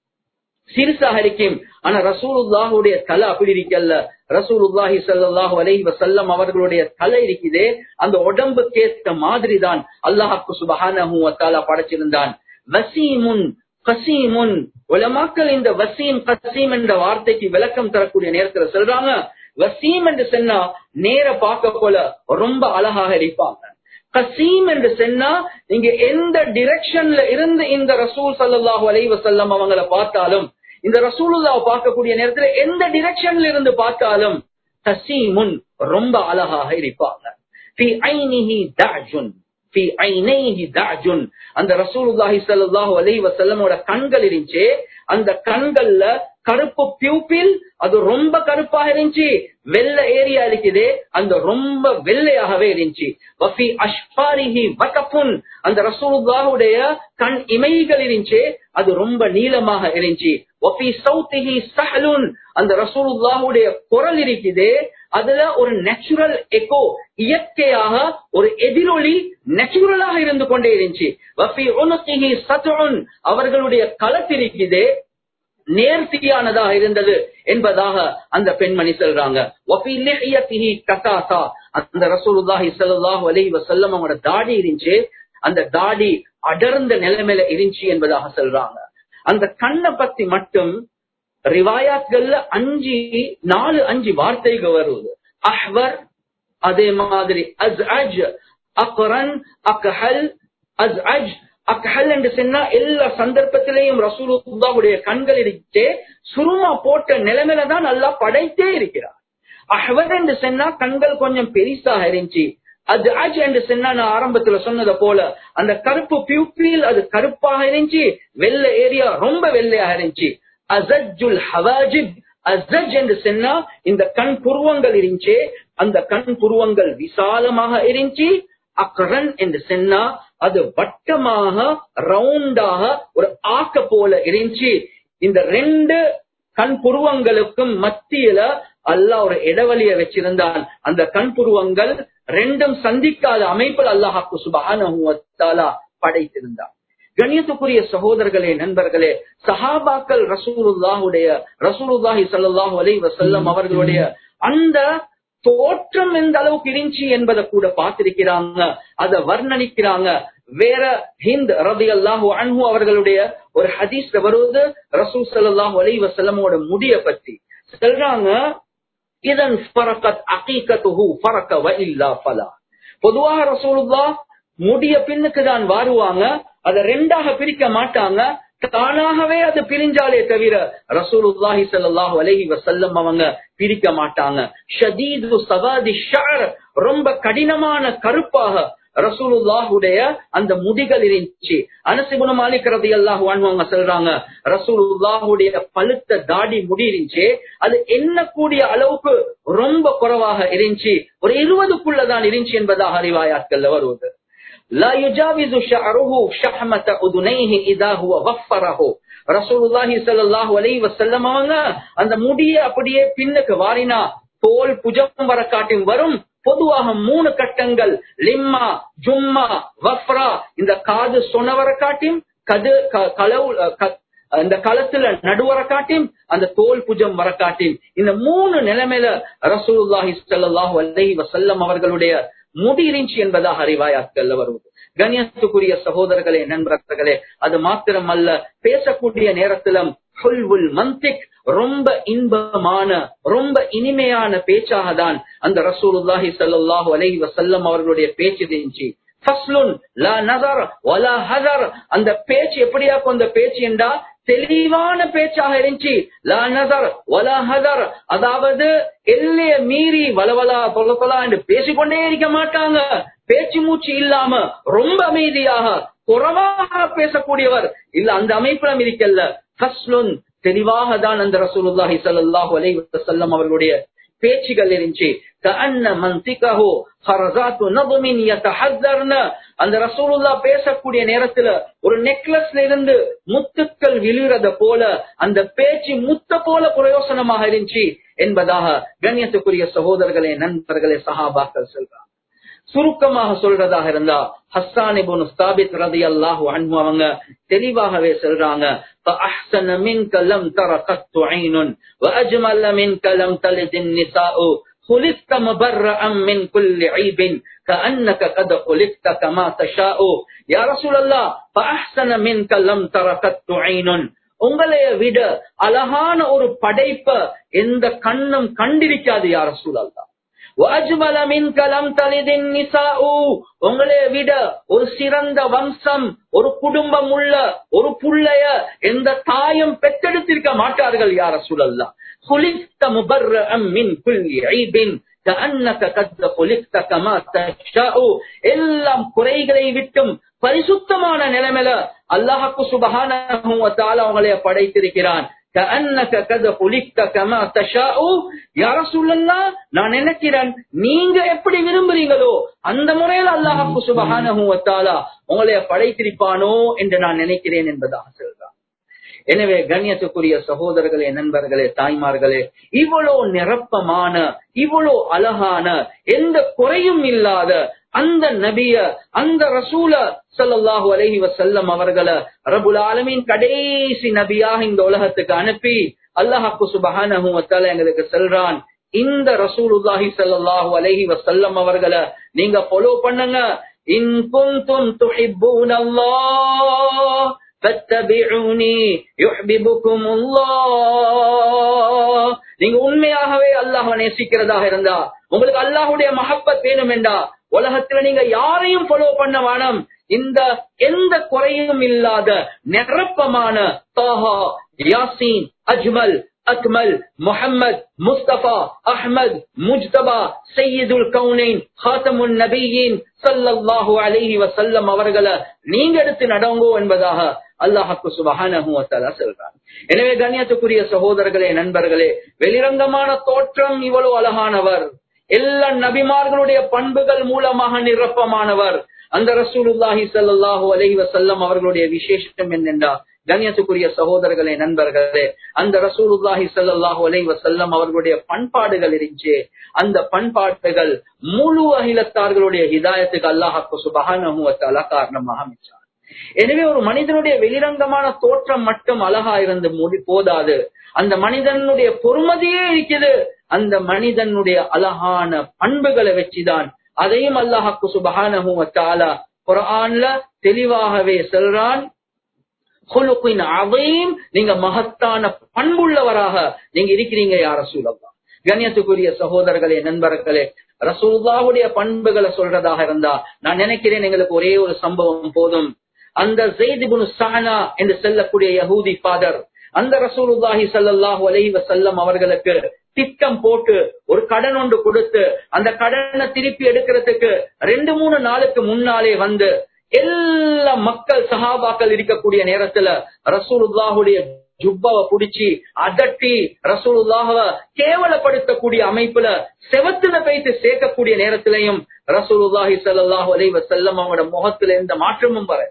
சிறுசாக இருக்கும் ஆனா ரசூலுல்லாஹுடைய தலை அப்படி இருக்கல்ல ரசூலுல்லாஹி ஸல்லல்லாஹு அலைஹி வஸல்லம் அவர்களுடைய தலை இருக்குதே அந்த உடம்புக்கேற்ற மாதிரி தான் அல்லாஹ்க்கு சுப்ஹானஹு வ தஆலா படைச்சிருந்தான் வசீமுன் கசீமுன் உலமாக்கள் இந்த வசீம் கசீம் என்ற வார்த்தைக்கு விளக்கம் தரக்கூடிய நேரத்துல சொல்றாங்க வசீம் என்று சொன்னா நேர பார்க்க போல ரொம்ப அழகாக இருப்பாங்க கசீம் என்று சொன்னா நீங்க எந்த டிரெக்ஷன்ல இருந்து இந்த ரசூல் சல்லாஹூ அலைஹி வஸல்லம் அவங்கள பார்த்தாலும் இந்த ரசூலுல்லாவை பார்க்கக்கூடிய நேரத்துல எந்த டிரெக்ஷன்ல இருந்து பார்த்தாலும் கசீமுன் ரொம்ப அழகாக இருப்பாங்க ஃபி ஐனிஹி தஅஜுன் ஃபி ஐனைஹி தஅஜுன் அந்த ரசூலுல்லாஹி ஸல்லல்லாஹு அலைஹி வஸல்லமோட கண்கள் இருந்துச்சு அந்த கண்கள்ல கருப்பு பியூப்பில் அது ரொம்ப கருப்பாக இருந்துச்சு வெள்ளை ஏரியா இருக்குது அந்த ரொம்ப வெள்ளையாகவே இருந்துச்சு வஃபி அஷ்பாரிஹி வகஃபுன் அந்த ரசூலுல்லாஹுடைய கண் இமைகள் இருந்துச்சு அது ரொம்ப நீளமாக இருந்துச்சு வஃபி சௌத்திஹி சஹலுன் அந்த ரசூலுல்லாஹுடைய குரல் இருக்குது அதுல ஒரு நேச்சுரல் எக்கோ இயற்கையாக ஒரு எதிரொலி நேச்சுரலாக இருந்து கொண்டே இருந்துச்சு வஃபி உனுகிஹி சத்உன் அவர்களுடைய களத்திருக்குது நேர்த்தியானதாக இருந்தது என்பதாக அந்த பெண்மணி சொல்றாங்க வஃபி லிஹ்யத்திஹி கசாசா அந்த ரசூலுல்லாஹி ஸல்லல்லாஹு அலைஹி வஸல்லம் அவங்களோட தாடி இருந்துச்சு அந்த தாடி அடர்ந்த நிலைமையில இருந்துச்சு என்பதாக சொல்றாங்க அந்த கண்ணை பத்தி மட்டும் ரிவாயாத்கள்ல அஞ்சு நாலு அஞ்சு வார்த்தைகள் வருவது அஹ்வர் அதே மாதிரி அஸ் அஜ் அக்ரன் அக்ஹல் அஸ் அஜ் அக்ஹல் என்று சொன்னா எல்லா சந்தர்ப்பத்திலையும் ரசூலுல்லாவுடைய கண்கள் இருக்கே சுருமா போட்ட நிலைமையில தான் நல்லா படைத்தே இருக்கிறார் அஹ்வர் என்று சொன்னா கண்கள் கொஞ்சம் பெரிசாக இருந்துச்சு அது அஜ் என்று சொன்னா நான் ஆரம்பத்துல சொன்னதை போல அந்த கருப்பு பியூப்பில் அது கருப்பாக இருந்துச்சு வெள்ளை ஏரியா ரொம்ப வெள்ளையாக இருந்துச்சு அசஜுல் ஹவாஜிப் அசஜ் என்று சொன்னா இந்த கண் புருவங்கள் இருந்துச்சு அந்த கண் புருவங்கள் விசாலமாக இருந்துச்சு அக்ரன் என்று சொன்னா அது வட்டமாக ரவுண்டாக ஒரு ஆக்க போல இருந்துச்சு இந்த ரெண்டு கண் புருவங்களுக்கும் மத்தியில அல்லாஹ் ஒரு இடைவெளிய வச்சிருந்தான் அந்த கண் புருவங்கள் ரெண்டும் சந்திக்காத அமைப்பில் அல்லாஹாக்கு சுபான படைத்திருந்தான் கண்ணியத்துக்குரிய சகோதரர்களே நண்பர்களே சஹாபாக்கள் ரசூலுல்லாஹுடைய ரசூலுல்லாஹி ஸல்லல்லாஹு அலைஹி வஸல்லம் அவர்களுடைய அந்த தோற்றம் எந்த அளவுக்கு இருந்துச்சு என்பதை கூட பார்த்திருக்கிறாங்க அதை வர்ணனிக்கிறாங்க வேற ஹிந்த் ரதி அல்லாஹு அன்ஹு அவர்களுடைய ஒரு ஹதீஸ்ல வருவது ரசூல் ஸல்லல்லாஹு அலைஹி வஸல்லமோட முடிய பத்தி சொல்றாங்க இதன் ஃபரகத் அகீகத்துஹு ஃபரக வ இல்லா ஃபலா பொதுவாக ரசூலுல்லாஹ் முடிய பின்னுக்கு தான் வாருவாங்க அதை ரெண்டாக பிரிக்க மாட்டாங்க தானாகவே அது பிரிஞ்சாலே தவிர ரசூலுல்லாஹி ஸல்லல்லாஹு அலைஹி வஸல்லம் அவங்க பிரிக்க மாட்டாங்க ஷதீது சவாதி ஷஅர் ரொம்ப கடினமான கருப்பாக ரசூலுல்லாஹுடைய அந்த முடிகள் இருந்துச்சு அனசிபுன மாலிக் ரதி அல்லாஹு அவங்க சொல்றாங்க ரசூலுல்லாஹுடைய பழுத்த தாடி முடி இருந்துச்சு அது எண்ணக்கூடிய அளவுக்கு ரொம்ப குறைவாக இருந்துச்சு ஒரு இருபதுக்குள்ளதான் இருந்துச்சு என்பதாக அறிவாயாட்கள்ல வருவது لا يجاوز شعره شحمة أذنيه إذا هو غفره ரசூலுல்லாஹி ஸல்லல்லாஹு அலைஹி வஸல்லம் அவங்க அந்த முடிய அப்படியே பின்னுக்கு வாரினா தோல் புஜம் வர காட்டும் வரும் பொதுவாக மூணு கட்டங்கள் லிம்மா ஜும்மா வஃப்ரா இந்த காது சொனவர காட்டியும் கது களவு இந்த களத்துல நடுவர காட்டியும் அந்த தோல் புஜம் வர காட்டியும் இந்த மூணு நிலைமையில ரசூலுல்லாஹி ஸல்லல்லாஹு அலைஹி வஸல்லம் அவர்களுடைய முடி இருந்துச்சு என்பதாக அறிவாயாட்கள்ல வருவது கண்ணியத்துக்குரிய சகோதரர்களே நண்பர்களே அது மாத்திரம் அல்ல பேசக்கூடிய நேரத்திலும் ஹுல்வுல் மந்திக் ரொம்ப இன்பமான ரொம்ப இனிமையான பேச்சாக தான் அந்த ரசூலுல்லாஹி ஸல்லல்லாஹு அலைஹி வஸல்லம் அவர்களுடைய பேச்சு இருந்துச்சு ஃபஸ்லுன் லா நதர் வலா ஹதர் அந்த பேச்சு எப்படியாக்கும் அந்த பேச்சு என்றா தெளிவான பேச்சாக இருந்துச்சு லா நதர் வலா ஹதர் அதாவது எல்லைய மீறி வளவலா தொல தொலா என்று பேசிக்கொண்டே இருக்க மாட்டாங்க பேச்சு மூச்சு இல்லாம ரொம்ப அமைதியாக குறவாக பேசக்கூடியவர் இல்ல அந்த அமைப்பிலும் இருக்கல்ல ஃபஸ்லுன் தெளிவாக தான் அந்த ரசூலுல்லாஹி ஸல்லல்லாஹு அலைஹி வஸல்லம் அவர்களுடைய பேச்சுகள் இருந்துச்சு கஅன்ன மன்திகஹு ஹரஸாத்து நظமின் யதஹذرن அந்த ரசூலுல்லா பேசக்கூடிய நேரத்துல ஒரு நெக்லஸ்ல இருந்து முத்துக்கள் விழுறத போல அந்த பேச்சு முத்த போல பிரயோசனமாக இருந்துச்சு என்பதாக கண்ணியத்துக்குரிய சகோதரர்களே நண்பர்களே சஹாபாக்கள் சொல்றாங்க சுருக்கமாக சொல்றதாக இருந்தா ஹஸ்ஸான் இப்னு ஸ்தாபித் ரலியல்லாஹு அன்ஹு அவங்க தெளிவாகவே சொல்றாங்க فأحسن منك لم تر قط عين وأجمل منك لم تلد النساء خلقت مبرأ من كل عيب كأنك قد خلقت كما تشاء يا رسول الله فأحسن منك لم تر قط عين உங்களைய விட அழகான ஒரு படைப்ப எந்த கண்ணும் கண்டிருக்காது யார சூழல்தான் உங்களை விட ஒரு சிறந்த வம்சம் ஒரு குடும்பம் உள்ள ஒரு புள்ளைய எந்த தாயும் பெற்றெடுத்திருக்க மாட்டார்கள் யார சூழல்லா خلقت مبرأ من كل عيب كأنك قد خلقت كما تشاء எல்லாம் குறைகளை விட்டும் பரிசுத்தமான நிலைமையில அல்லாஹுக்கு சுபஹானஹு வ தஆலா உங்களை படைத்திருக்கிறான் كأنك قد خلقت كما تشاء يا رسول الله நான் நினைக்கிறேன் நீங்க எப்படி விரும்புறீங்களோ அந்த முறையில் அல்லாஹுக்கு சுபஹானஹு வ தஆலா உங்களை படைத்திருப்பானோ என்று நான் நினைக்கிறேன் என்பதாக சொல்றான் எனவே கண்ணியத்துக்குரிய சகோதரர்களே நண்பர்களே தாய்மார்களே இவ்வளோ நிரப்பமான இவ்வளோ அழகான எந்த குறையும் இல்லாத அந்த நபிய அந்த ரசூல சல்லாஹூ அலஹி வசல்லம் அவர்களை ரபுல் ஆலமின் கடைசி நபியாக இந்த உலகத்துக்கு அனுப்பி அல்லாஹாக்கு சுபஹானஹு வத்தால எங்களுக்கு செல்றான் இந்த ரசூலுல்லாஹி ஸல்லல்லாஹு அலைஹி வஸல்லம் அவர்களை நீங்க ஃபாலோ பண்ணுங்க இன் குன்தும் துஹிப்பூனல்லாஹ் فاتبعوني يحببكم الله நீங்க உண்மையாகவே அல்லாஹ் நேசிக்கிறதாக இருந்தா உங்களுக்கு அல்லாஹுடைய மஹப்பத் வேணும் என்றா உலகத்துல நீங்க யாரையும் ஃபாலோ பண்ண வேணும் இந்த எந்த குறையும் இல்லாத நிரப்பமான தாஹா யாசீன் அஜ்மல் அக்மல் முஹம்மத் முஸ்தபா அஹ்மத் முஜ்தபா சையீதுல் கவுனைன் ஹாத்தமுன் நபியின் சல்லல்லாஹு அலைஹி வசல்லம் அவர்களை நீங்க எடுத்து நடங்கோ என்பதாக அல்லாஹாக்கு சுபஹானஹு வதஆலா சொல்றார் எனவே கண்ணியத்துக்குரிய சகோதரர்களே நண்பர்களே வெளிரங்கமான தோற்றம் இவ்வளவு அழகானவர் எல்லா நபிமார்களுடைய பண்புகள் மூலமாக நிரப்பமானவர் அந்த ரசூலுல்லாஹி ஸல்லல்லாஹு அலைஹி வஸல்லம் அவர்களுடைய விசேஷம் என்னென்றா கண்ணியத்துக்குரிய சகோதரர்களே நண்பர்களே அந்த ரசூலுல்லாஹி ஸல்லல்லாஹு அலைஹி வஸல்லம் அவர்களுடைய பண்பாடுகள் இருந்துச்சு அந்த பண்பாடுகள் முழு அகிலத்தார்களுடைய ஹிதாயத்துக்கு அல்லாஹாக்கு சுபஹானஹு வதஆலா காரணமாக அமைச்சார் எனவே ஒரு மனிதனுடைய வெளிரங்கமான தோற்றம் மட்டும் அழகா இருந்து முடி போதாது அந்த மனிதனுடைய பொறுமதியே இருக்குது அந்த மனிதனுடைய அழகான பண்புகளை வச்சுதான் அதையும் அல்லாஹாக்கு சுபஹானஹு வதஆலா குர்ஆன்ல தெளிவாகவே சொல்றான் குலுக்கின் அதையும் நீங்க மகத்தான பண்புள்ளவராக நீங்க இருக்கிறீங்க யார சூழல்லா கண்ணியத்துக்குரிய சகோதரர்களே நண்பர்களே ரசூல்லாவுடைய பண்புகளை சொல்றதாக இருந்தா நான் நினைக்கிறேன் எங்களுக்கு ஒரே ஒரு சம்பவம் போதும் அந்த ஜெய்திபுனு சானா என்று செல்லக்கூடிய யஹூதி ஃபாதர் அந்த ரசூலுல்லாஹி சல்லாஹூ அலைஹி வசல்லம் அவர்களுக்கு திட்டம் போட்டு ஒரு கடன் ஒன்று கொடுத்து அந்த கடனை திருப்பி எடுக்கிறதுக்கு ரெண்டு மூணு நாளுக்கு முன்னாலே வந்து எல்லா மக்கள் சஹாபாக்கள் இருக்கக்கூடிய நேரத்துல ரசூலுல்லாஹுடைய ஜுப்பாவை புடிச்சு அதட்டி ரசூலுல்லாஹவ கேவலப்படுத்தக்கூடிய அமைப்புல செவத்துல வைத்து சேர்க்கக்கூடிய நேரத்திலையும் ரசூலுல்லாஹி சல்லாஹூ அலை வசல்லம் அவங்களோட முகத்துல எந்த மாற்றமும் வர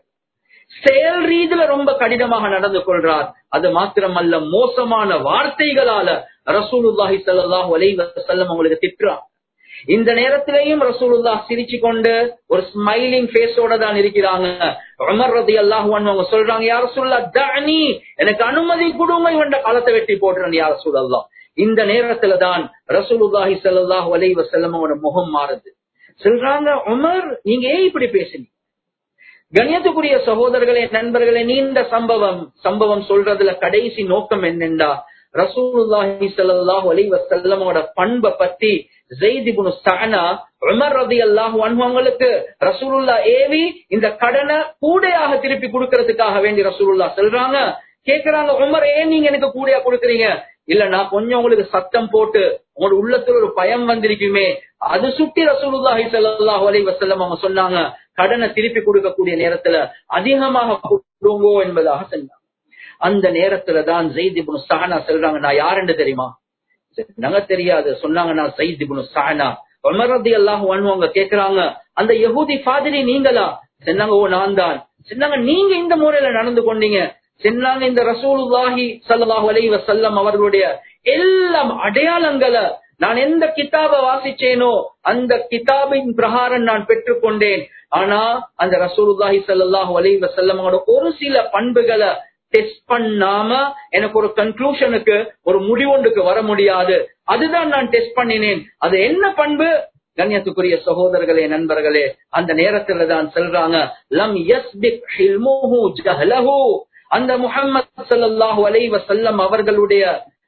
செயல் ரீதியில ரொம்ப கடினமாக நடந்து கொள்றார் அது மாத்திரமல்ல மோசமான வார்த்தைகளால ரசூலுல்லாஹி சல்லாஹூ அலை வசல்லம் அவங்களுக்கு திட்டுறார் இந்த நேரத்திலையும் ரசூலுல்லா சிரிச்சு கொண்டு ஒரு ஸ்மைலிங் ஃபேஸோட தான் இருக்கிறாங்க உமர் ரதி அல்லாஹ் அவங்க சொல்றாங்க யார சொல்லா தனி எனக்கு அனுமதி கொடுங்க இவன் காலத்தை வெட்டி போட்டுறேன் யார சொல்லா இந்த நேரத்துல தான் ரசூலுல்லாஹி சல்லாஹூ அலை வசல்லம் அவனோட முகம் மாறுது சொல்றாங்க உமர் நீங்க ஏன் இப்படி பேசுனீங்க கணியத்துக்குரிய சகோதரர்களே நண்பர்களே நீண்ட சம்பவம் சம்பவம் சொல்றதுல கடைசி நோக்கம் என்னென்றா ரசூலுல்லாஹி ஸல்லல்லாஹு அலைஹி வஸல்லமோட பண்பை பத்தி ஜெயித் இப்னு சஅனா உமர் ரலியல்லாஹு அன்ஹு அவங்களுக்கு ரசூலுல்லாஹ் ஏவி இந்த கடனை கூடையாக திருப்பி கொடுக்கறதுக்காக வேண்டி ரசூலுல்லாஹ் சொல்றாங்க கேக்குறாங்க உமர் ஏன் நீங்க எனக்கு கூடையா கொடுக்கறீங்க இல்ல நான் கொஞ்சம் உங்களுக்கு சத்தம் போட்டு உங்களோட உள்ளத்துல ஒரு பயம் வந்திருக்குமே அது சுட்டி ரசூலுல்லாஹி ஸல்லல்லாஹு அலைஹி வஸல்லம் அவங்க சொன்னாங்க கடனை திருப்பி கொடுக்கக்கூடிய நேரத்துல அதிகமாக கொடுங்கோ என்பதாக சொன்னாங்க அந்த நேரத்துல தான் ஜெயித் இப்னு சானா சொல்றாங்க நான் யாருன்னு தெரியுமா நாங்க தெரியாது சொன்னாங்க நான் சயித் இப்னு சானா உமர் ரலியல்லாஹு அன்ஹு அவங்க கேக்குறாங்க அந்த யஹூதி ஃபாதிரி நீங்களா சொன்னாங்க ஓ நான் தான் சொன்னாங்க நீங்க இந்த முறையில நடந்து கொண்டீங்க சொன்னாங்க இந்த ரசூலுல்லாஹி ஸல்லல்லாஹு அலைஹி வஸல்லம் அவர்களுடைய எல்லாம் அடையாளங்களை நான் எந்த கிதாப வாசிச்சேனோ அந்த கிதாபின் பிரகாரம் நான் பெற்றுக்கொண்டேன் ஆனா அந்த ரசூலுல்லாஹி ஸல்லல்லாஹு அலைஹி வஸல்லமோட ஒரு சில பண்புகளை டெஸ்ட் பண்ணாம எனக்கு ஒரு கன்க்ளூஷனுக்கு ஒரு முடிவொன்றுக்கு வர முடியாது அதுதான் நான் டெஸ்ட் பண்ணினேன் அது என்ன பண்பு கண்ணியத்துக்குரிய சகோதரர்களே நண்பர்களே அந்த நேரத்துல தான் சொல்றாங்க லம் யஸ்பிக் ஹில்முஹு ஜஹலஹு அந்த முஹம்மது ஸல்லல்லாஹு அலைஹி வஸல்லம் அவர்களுடைய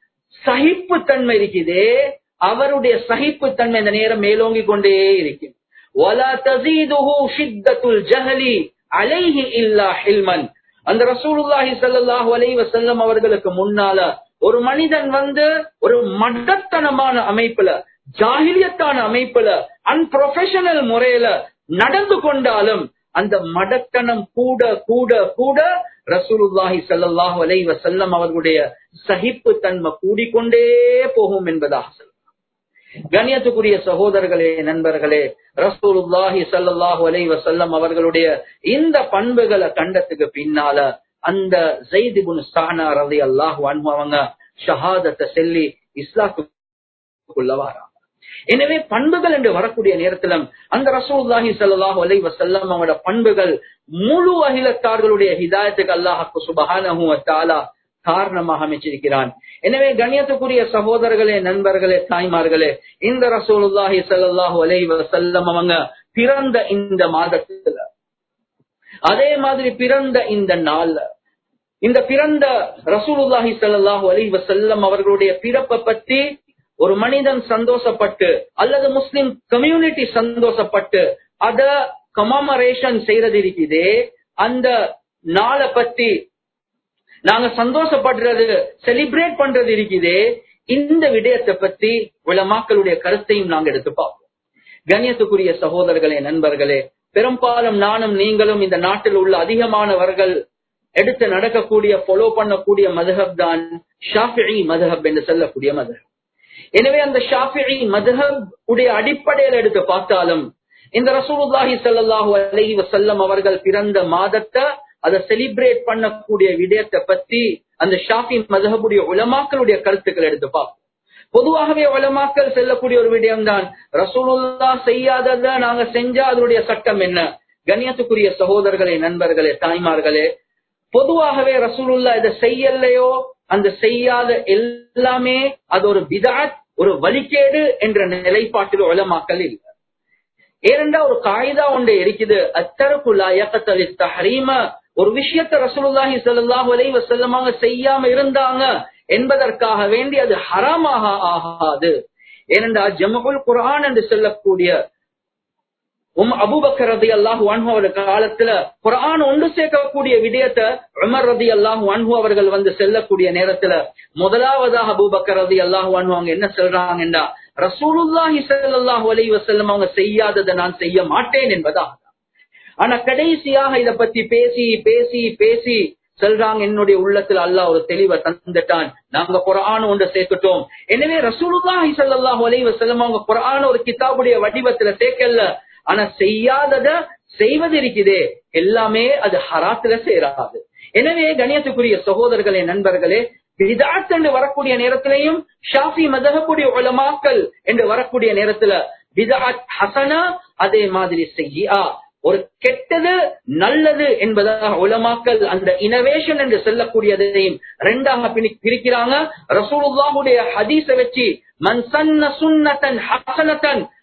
சகிப்பு தன்மை இருக்குதே அவருடைய சகிப்பு தன்மை இந்த நேரம் மேலோங்கி கொண்டே இருக்கு ولا تزيده شدة الجهل عليه إلا حلما அந்த ரசூலுல்லாஹி ஸல்லல்லாஹு அலைஹி வஸல்லம் அவர்களுக்கு முன்னால ஒரு மனிதன் வந்து ஒரு மடத்தனமான அமைப்புல ஜாகிலியத்தான அமைப்புல அன்ப்ரொஃபஷனல் முறையில நடந்து கொண்டாலும் அந்த மடத்தனம் கூட கூட கூட ரசூலுல்லாஹி ஸல்லல்லாஹு அலைஹி வஸல்லம் அவர்களுடைய சகிப்பு தன்மை கூடிக்கொண்டே போகும் என்பதாக சொல்றார் கண்ணியத்துக்குரிய சகோதரர்களே நண்பர்களே ரசூலுல்லாஹி ஸல்லல்லாஹு அலைஹி வஸல்லம் அவர்களுடைய இந்த பண்புகளை கண்டத்துக்கு பின்னால அந்த ஜெயித் இப்னு சானா ரலியல்லாஹு அன்ஹு அவங்க ஷஹாதத்தை சொல்லி இஸ்லாத்துக்குள்ள வராங்க எனவே பண்புகள் என்று வரக்கூடிய நேரத்திலும் அந்த ரசூலுல்லாஹி ஸல்லல்லாஹு அலைஹி வஸல்லம் அவங்களோட பண்புகள் முழு அகிலத்தார்களுடைய ஹிதாயத்துக்கு அல்லாஹ்க்கு சுபஹானஹு வ தஆலா காரணமாக அமைச்சிருக்கிறான் எனவே கண்ணியத்துக்குரிய சகோதரர்களே நண்பர்களே தாய்மார்களே இந்த ரசூலுல்லாஹி ஸல்லல்லாஹு அலைஹி வஸல்லம் அவங்க பிறந்த இந்த மாதத்துல அதே மாதிரி பிறந்த இந்த நாள்ல இந்த பிறந்த ரசூலுல்லாஹி ஸல்லல்லாஹு அலைஹி வஸல்லம் அவர்களுடைய பிறப்பை பற்றி ஒரு மனிதன் சந்தோஷப்பட்டு அல்லது முஸ்லிம் கம்யூனிட்டி சந்தோஷப்பட்டு அத கமாமரேஷன் செய்யறது இருக்குதே அந்த நாளை பத்தி நாங்க சந்தோஷப்படுறது செலிப்ரேட் பண்றது இருக்குதே இந்த விடயத்தை பத்தி உலமாக்களுடைய கருத்தையும் நாங்க எடுத்து பார்ப்போம் கண்ணியத்துக்குரிய சகோதரர்களே நண்பர்களே பெரும்பாலும் நானும் நீங்களும் இந்த நாட்டில் உள்ள அதிகமானவர்கள் எடுத்து நடக்கக்கூடிய ஃபாலோ பண்ணக்கூடிய மதுஹப் தான் ஷாஃபி மதுஹப் என்று சொல்லக்கூடிய மதுஹப் எனவே அந்த ஷாஃபி மதுஹப் உடைய அடிப்படையில் எடுத்து பார்த்தாலும் இந்த ரசூலுல்லாஹி ஸல்லல்லாஹு அலைஹி வஸல்லம் அவர்கள் பிறந்த மாதத்தை அதை செலிப்ரேட் பண்ணக்கூடிய விடயத்தை பத்தி அந்த ஷாஃபி மதுஹபுடைய உலமாக்களுடைய கருத்துக்கள் எடுத்து பார்ப்போம் பொதுவாகவே உலமாக்கள் செல்லக்கூடிய ஒரு விடயம் தான் ரசூலுல்லா செய்யாதத நாங்க செஞ்சா அதனுடைய சட்டம் என்ன கண்ணியத்துக்குரிய சகோதரர்களே நண்பர்களே தாய்மார்களே பொதுவாகவே ரசூலுல்லா இதை செய்யலையோ அந்த செய்யாத எல்லாமே அது ஒரு விதாத் ஒரு வழிகேடு என்ற நிலைப்பாட்டில் உலமாக்கல் இல்லை ஏனென்றா ஒரு காயிதா ஒன்று இருக்குது அத்தரக்குல்லா இயக்கத்தலி தஹரீம ஒரு விஷயத்த ரசூலுல்லாஹி ஸல்லல்லாஹு அலைஹி வஸல்லம் அவங்க செய்யாம இருந்தாங்க என்பதற்காக வேண்டி அது ஹராமாக ஆகாது ஏனென்றால் ஜமுல் குர்ஆன் என்று சொல்லக்கூடிய உம் அபூபக்கர் ரதி அல்லாஹு அன்ஹு அவருடைய காலத்துல குரான் ஒன்று சேர்க்கக்கூடிய விடயத்தை உமர் ரதி அல்லாஹு அன்ஹு அவர்கள் வந்து செல்லக்கூடிய நேரத்துல முதலாவதாக அபூபக்கர் ரதி அல்லாஹு அன்ஹு அவங்க என்ன சொல்றாங்கன்னா ரசூலுல்லாஹி ஸல்லல்லாஹு அலைஹி வஸல்லம் அவங்க செய்யாததை நான் செய்ய மாட்டேன் என்பதாக ஆனா கடைசியாக இத பத்தி பேசி பேசி பேசி சொல்றாங்க என்னுடைய உள்ளத்துல அல்லாஹ் ஒரு தெளிவை தந்துட்டான் நாங்க குரான் ஒன்று சேர்த்துட்டோம் எனவே ரசூலுல்லாஹி ஸல்லல்லாஹு அலைஹி வஸல்லம் அவங்க குரான் ஒரு கிதாபுடைய வடிவத்துல சேர்க்கல ஆனா செய்யாதத செய்வது இருக்குதே எல்லாமே அது ஹராத்துல சேராது எனவே கணியத்துக்குரிய சகோதரர்களே நண்பர்களே விதாத் என்று வரக்கூடிய நேரத்திலையும் ஷாஃபி மதகக்கூடிய உலமாக்கல் என்று வரக்கூடிய நேரத்துல விதாத் ஹசனா அதே மாதிரி செய்யா ஒரு கெட்டது நல்லது என்பதாக உலமாக்கல் அந்த இனோவேஷன் என்று சொல்லக்கூடியதையும் ரெண்டாக பிரிக்கிறாங்க ரசூலுல்லாஹுடைய ஹதீஸ வச்சு மன் சன்ன சுன்னத்தன் ஹசனத்தன்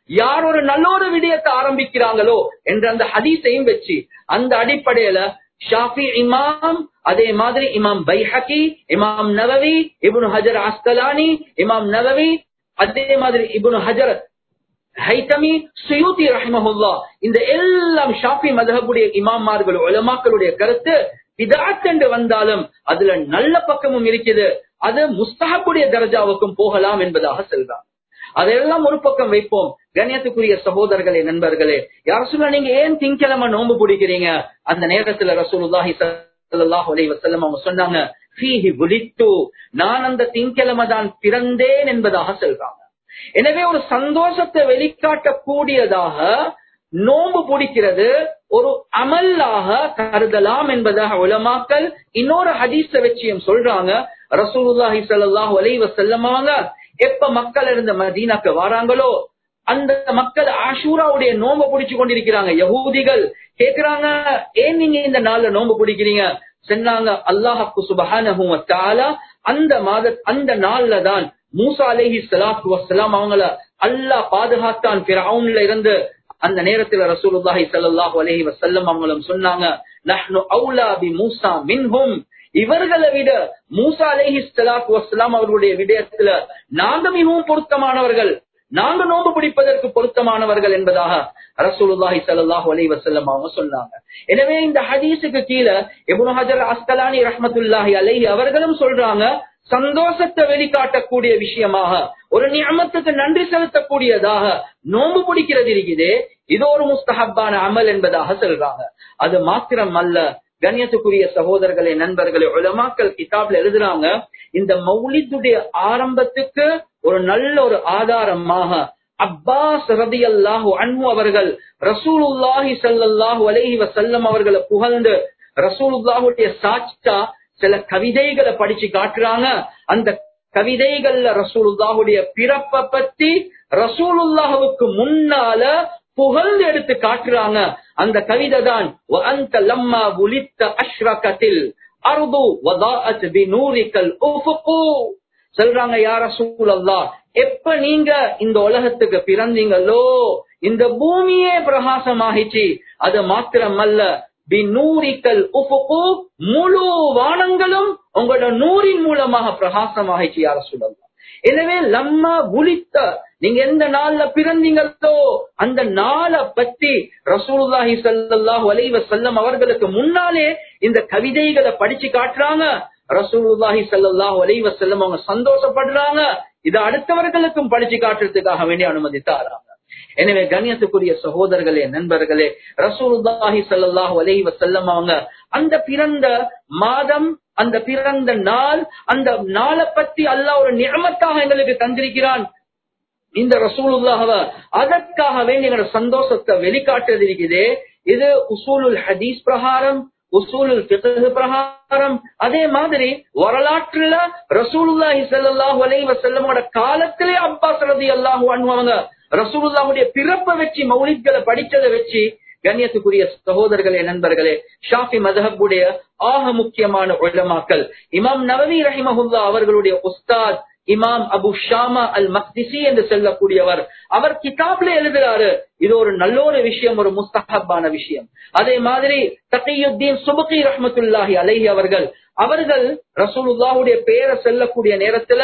யார் ஒரு நல்ல ஒரு விடயத்தை ஆரம்பிக்கிறாங்களோ என்ற அந்த ஹதீஸையும் வச்சு அந்த அடிப்படையில ஷாஃபி இமாம் அதே மாதிரி இமாம் பைஹகி இமாம் நவவி இப்னு ஹஜர் அஸ்கலானி இமாம் நவவி அதே மாதிரி இப்னு ஹஜர் ஹைத்தமி சுயூதி ரஹிமஹுல்லா இந்த எல்லாம் ஷாஃபி மதஹபுடைய இமாமார்கள் உலமாக்களுடைய கருத்து பிதாத் என்று வந்தாலும் அதுல நல்ல பக்கமும் இருக்குது அது முஸ்தஹபுடைய தரஜாவுக்கும் போகலாம் என்பதாக செல்றாங்க அதையெல்லாம் ஒரு பக்கம் வைப்போம் கண்ணியத்துக்குரிய சகோதரர்களே நண்பர்களே யார் சொல்ல நீங்க ஏன் திங்கிழமை நோன்பு பிடிக்கிறீங்க அந்த நேரத்துல ரசூலுல்லாஹி ஸல்லல்லாஹு அலைஹி வஸல்லம் அவங்க சொன்னாங்க ஃபீஹி புலித்து நான் அந்த திங்கிழமை தான் பிறந்தேன் என்பதாக சொல்றாங்க எனவே ஒரு சந்தோஷத்தை வெளிக்காட்டக்கூடியதாக நோன்பு பிடிக்கிறது ஒரு அமல்லாக கருதலாம் என்பதாக உலமாக்கல் இன்னொரு ஹதீஸ வச்சியும் சொல்றாங்க ரசூலுல்லாஹி ஸல்லல்லாஹு அலைஹி வஸல்லம் அவங்க எப்ப மக்கள் இருந்த மதீனாக்கு வராங்களோ அந்த மக்கள் ஆஷூராவுடைய நோன்பு பிடிச்சு கொண்டிருக்கிறாங்க யகூதிகள் கேக்குறாங்க ஏன் நீங்க இந்த நாள்ல நோன்பு பிடிக்கிறீங்க சொன்னாங்க அல்லாஹுக்கு சுபஹானஹு வ தஆலா அந்த மாத அந்த நாள்ல தான் மூசா அலைஹி ஸலாத்து வஸ்ஸலாம் அவங்கள அல்லாஹ் பாதுகாத்தான் ஃபிரௌன்ல இருந்து அந்த நேரத்துல ரசூலுல்லாஹி ஸல்லல்லாஹு அலைஹி வஸல்லம் அவங்களும் சொன்னாங்க நஹ்னு அவுலா பி மூசா மின்ஹும் இவர்களை விட மூசா அலைஹி ஸலாத்து வஸ்ஸலாம் அவர்களுடைய விடயத்துல நாங்க மிகவும் பொருத்தமானவர்கள் நாங்க நோன்பு பிடிப்பதற்கு பொருத்தமானவர்கள் என்பதாக ரசூலுல்லாஹி ஸல்லல்லாஹு அலைஹி வஸல்லம் அவங்க சொன்னாங்க எனவே இந்த ஹதீஸுக்கு கீழே இப்னு ஹஜர் அஸ்கலானி ரஹ்மத்துல்லாஹி அலைஹி அவர்களும் சொல்றாங்க சந்தோஷத்தை வெளிக்காட்டக்கூடிய விஷயமாக ஒரு நியமத்துக்கு நன்றி செலுத்தக்கூடியதாக நோன்பு பிடிக்கிறது இருக்குது இது ஒரு முஸ்தஹப்பான அமல் என்பதாக சொல்றாங்க அது மாத்திரம் அல்ல கண்ணியத்துக்குரிய சகோதரர்களே நண்பர்களே உலமாக்கல் கிதாப்ல எழுதுறாங்க இந்த மௌலித்துடைய ஆரம்பத்துக்கு ஒரு நல்ல ஒரு ஆதாரமாக அப்பாஸ் ரதி அல்லாஹு அன்பு அவர்கள் ரசூலுல்லாஹி சல்லாஹூ அலைஹி வசல்லம் அவர்களை புகழ்ந்து ரசூலுல்லாஹுடைய சாட்சா சில கவிதைகளை படிச்சு காட்டுறாங்க அந்த கவிதைகள்ல ரசூலுல்லாஹுடைய பிறப்பை பத்தி ரசூலுல்லாஹுக்கு முன்னால புகழ்ந்து எடுத்து காட்டுறாங்க அந்த கவிதை தான் அந்த லம்மா புலித்த அஷ்ரகத்தில் அருது வதாஅத் பினூரிக்கல் உஃபுகு சொல்றாங்க யார சூழல்லா எப்ப நீங்க இந்த உலகத்துக்கு பிறந்தீங்களோ இந்த பூமியே பிரகாசமாகிச்சு அது மாத்திரமல்ல பிநூரிக்கல் உஃபுகு முழு வானங்களும் உங்களோட நூறின் மூலமாக பிரகாசமாகிச்சு யார சூழல்லா எனவே லம்மா புலித்த நீங்க எந்த நாள்ல பிறந்தீங்களோ அந்த நாளை பத்தி ரசூலுல்லாஹி ஸல்லல்லாஹு அலைஹி வஸல்லம் அவர்களுக்கு முன்னாலே இந்த கவிதைகளை படிச்சு காட்டுறாங்க ரசூலுல்லாஹி ஸல்லல்லாஹு அலைஹி வஸல்லம் அவங்க சந்தோஷப்படுறாங்க இதை அடுத்தவர்களுக்கும் படிச்சு காட்டுறதுக்காக வேண்டி அனுமதித்தாராங்க எனவே கண்ணியத்துக்குரிய சகோதரர்களே நண்பர்களே ரசூலுல்லாஹி ஸல்லல்லாஹு அலைஹி வஸல்லம் அவங்க அந்த பிறந்த மாதம் அந்த பிறந்த நாள் அந்த நாளை பத்தி அல்லாஹ் ஒரு நியமத்தாக எங்களுக்கு தந்திருக்கிறான் இந்த ரசூலுல்லாஹவ அதற்காக வேண்டி எங்களோட சந்தோஷத்தை வெளிக்காட்டுறது இருக்குதே இது உசூலுல் ஹதீஸ் பிரகாரம் உசூலுல் ஃபிக்ஹ் பிரகாரம் அதே மாதிரி வரலாற்றுல ரசூலுல்லாஹி ஸல்லல்லாஹு அலைஹி வஸல்லமோட காலத்திலே அப்பாஸ் ரலியல்லாஹு அன்ஹு அவங்க ரசூலுல்லாஹுடைய பிறப்பை வச்சு மௌலித்களை படிச்சதை வச்சு கண்ணியத்துக்குரிய சகோதரர்களே நண்பர்களே ஷாஃபி மதஹபுடைய ஆக முக்கியமான உலமாக்கல் இமாம் நவவி ரஹிமஹுல்லா அவர்களுடைய உஸ்தாத் இமாம் அபு ஷாமா அல் மக்திசி என்று சொல்லக்கூடியவர் அவர் கிதாப்ல எழுதுறாரு இது ஒரு நல்ல ஒரு விஷயம் ஒரு முஸ்தஹப்பான விஷயம் அதே மாதிரி தகையுத்தீன் சுபகி ரஹமத்துல்லாஹி அலைஹி அவர்கள் அவர்கள் ரசூலுல்லாஹுடைய பேரை செல்லக்கூடிய நேரத்துல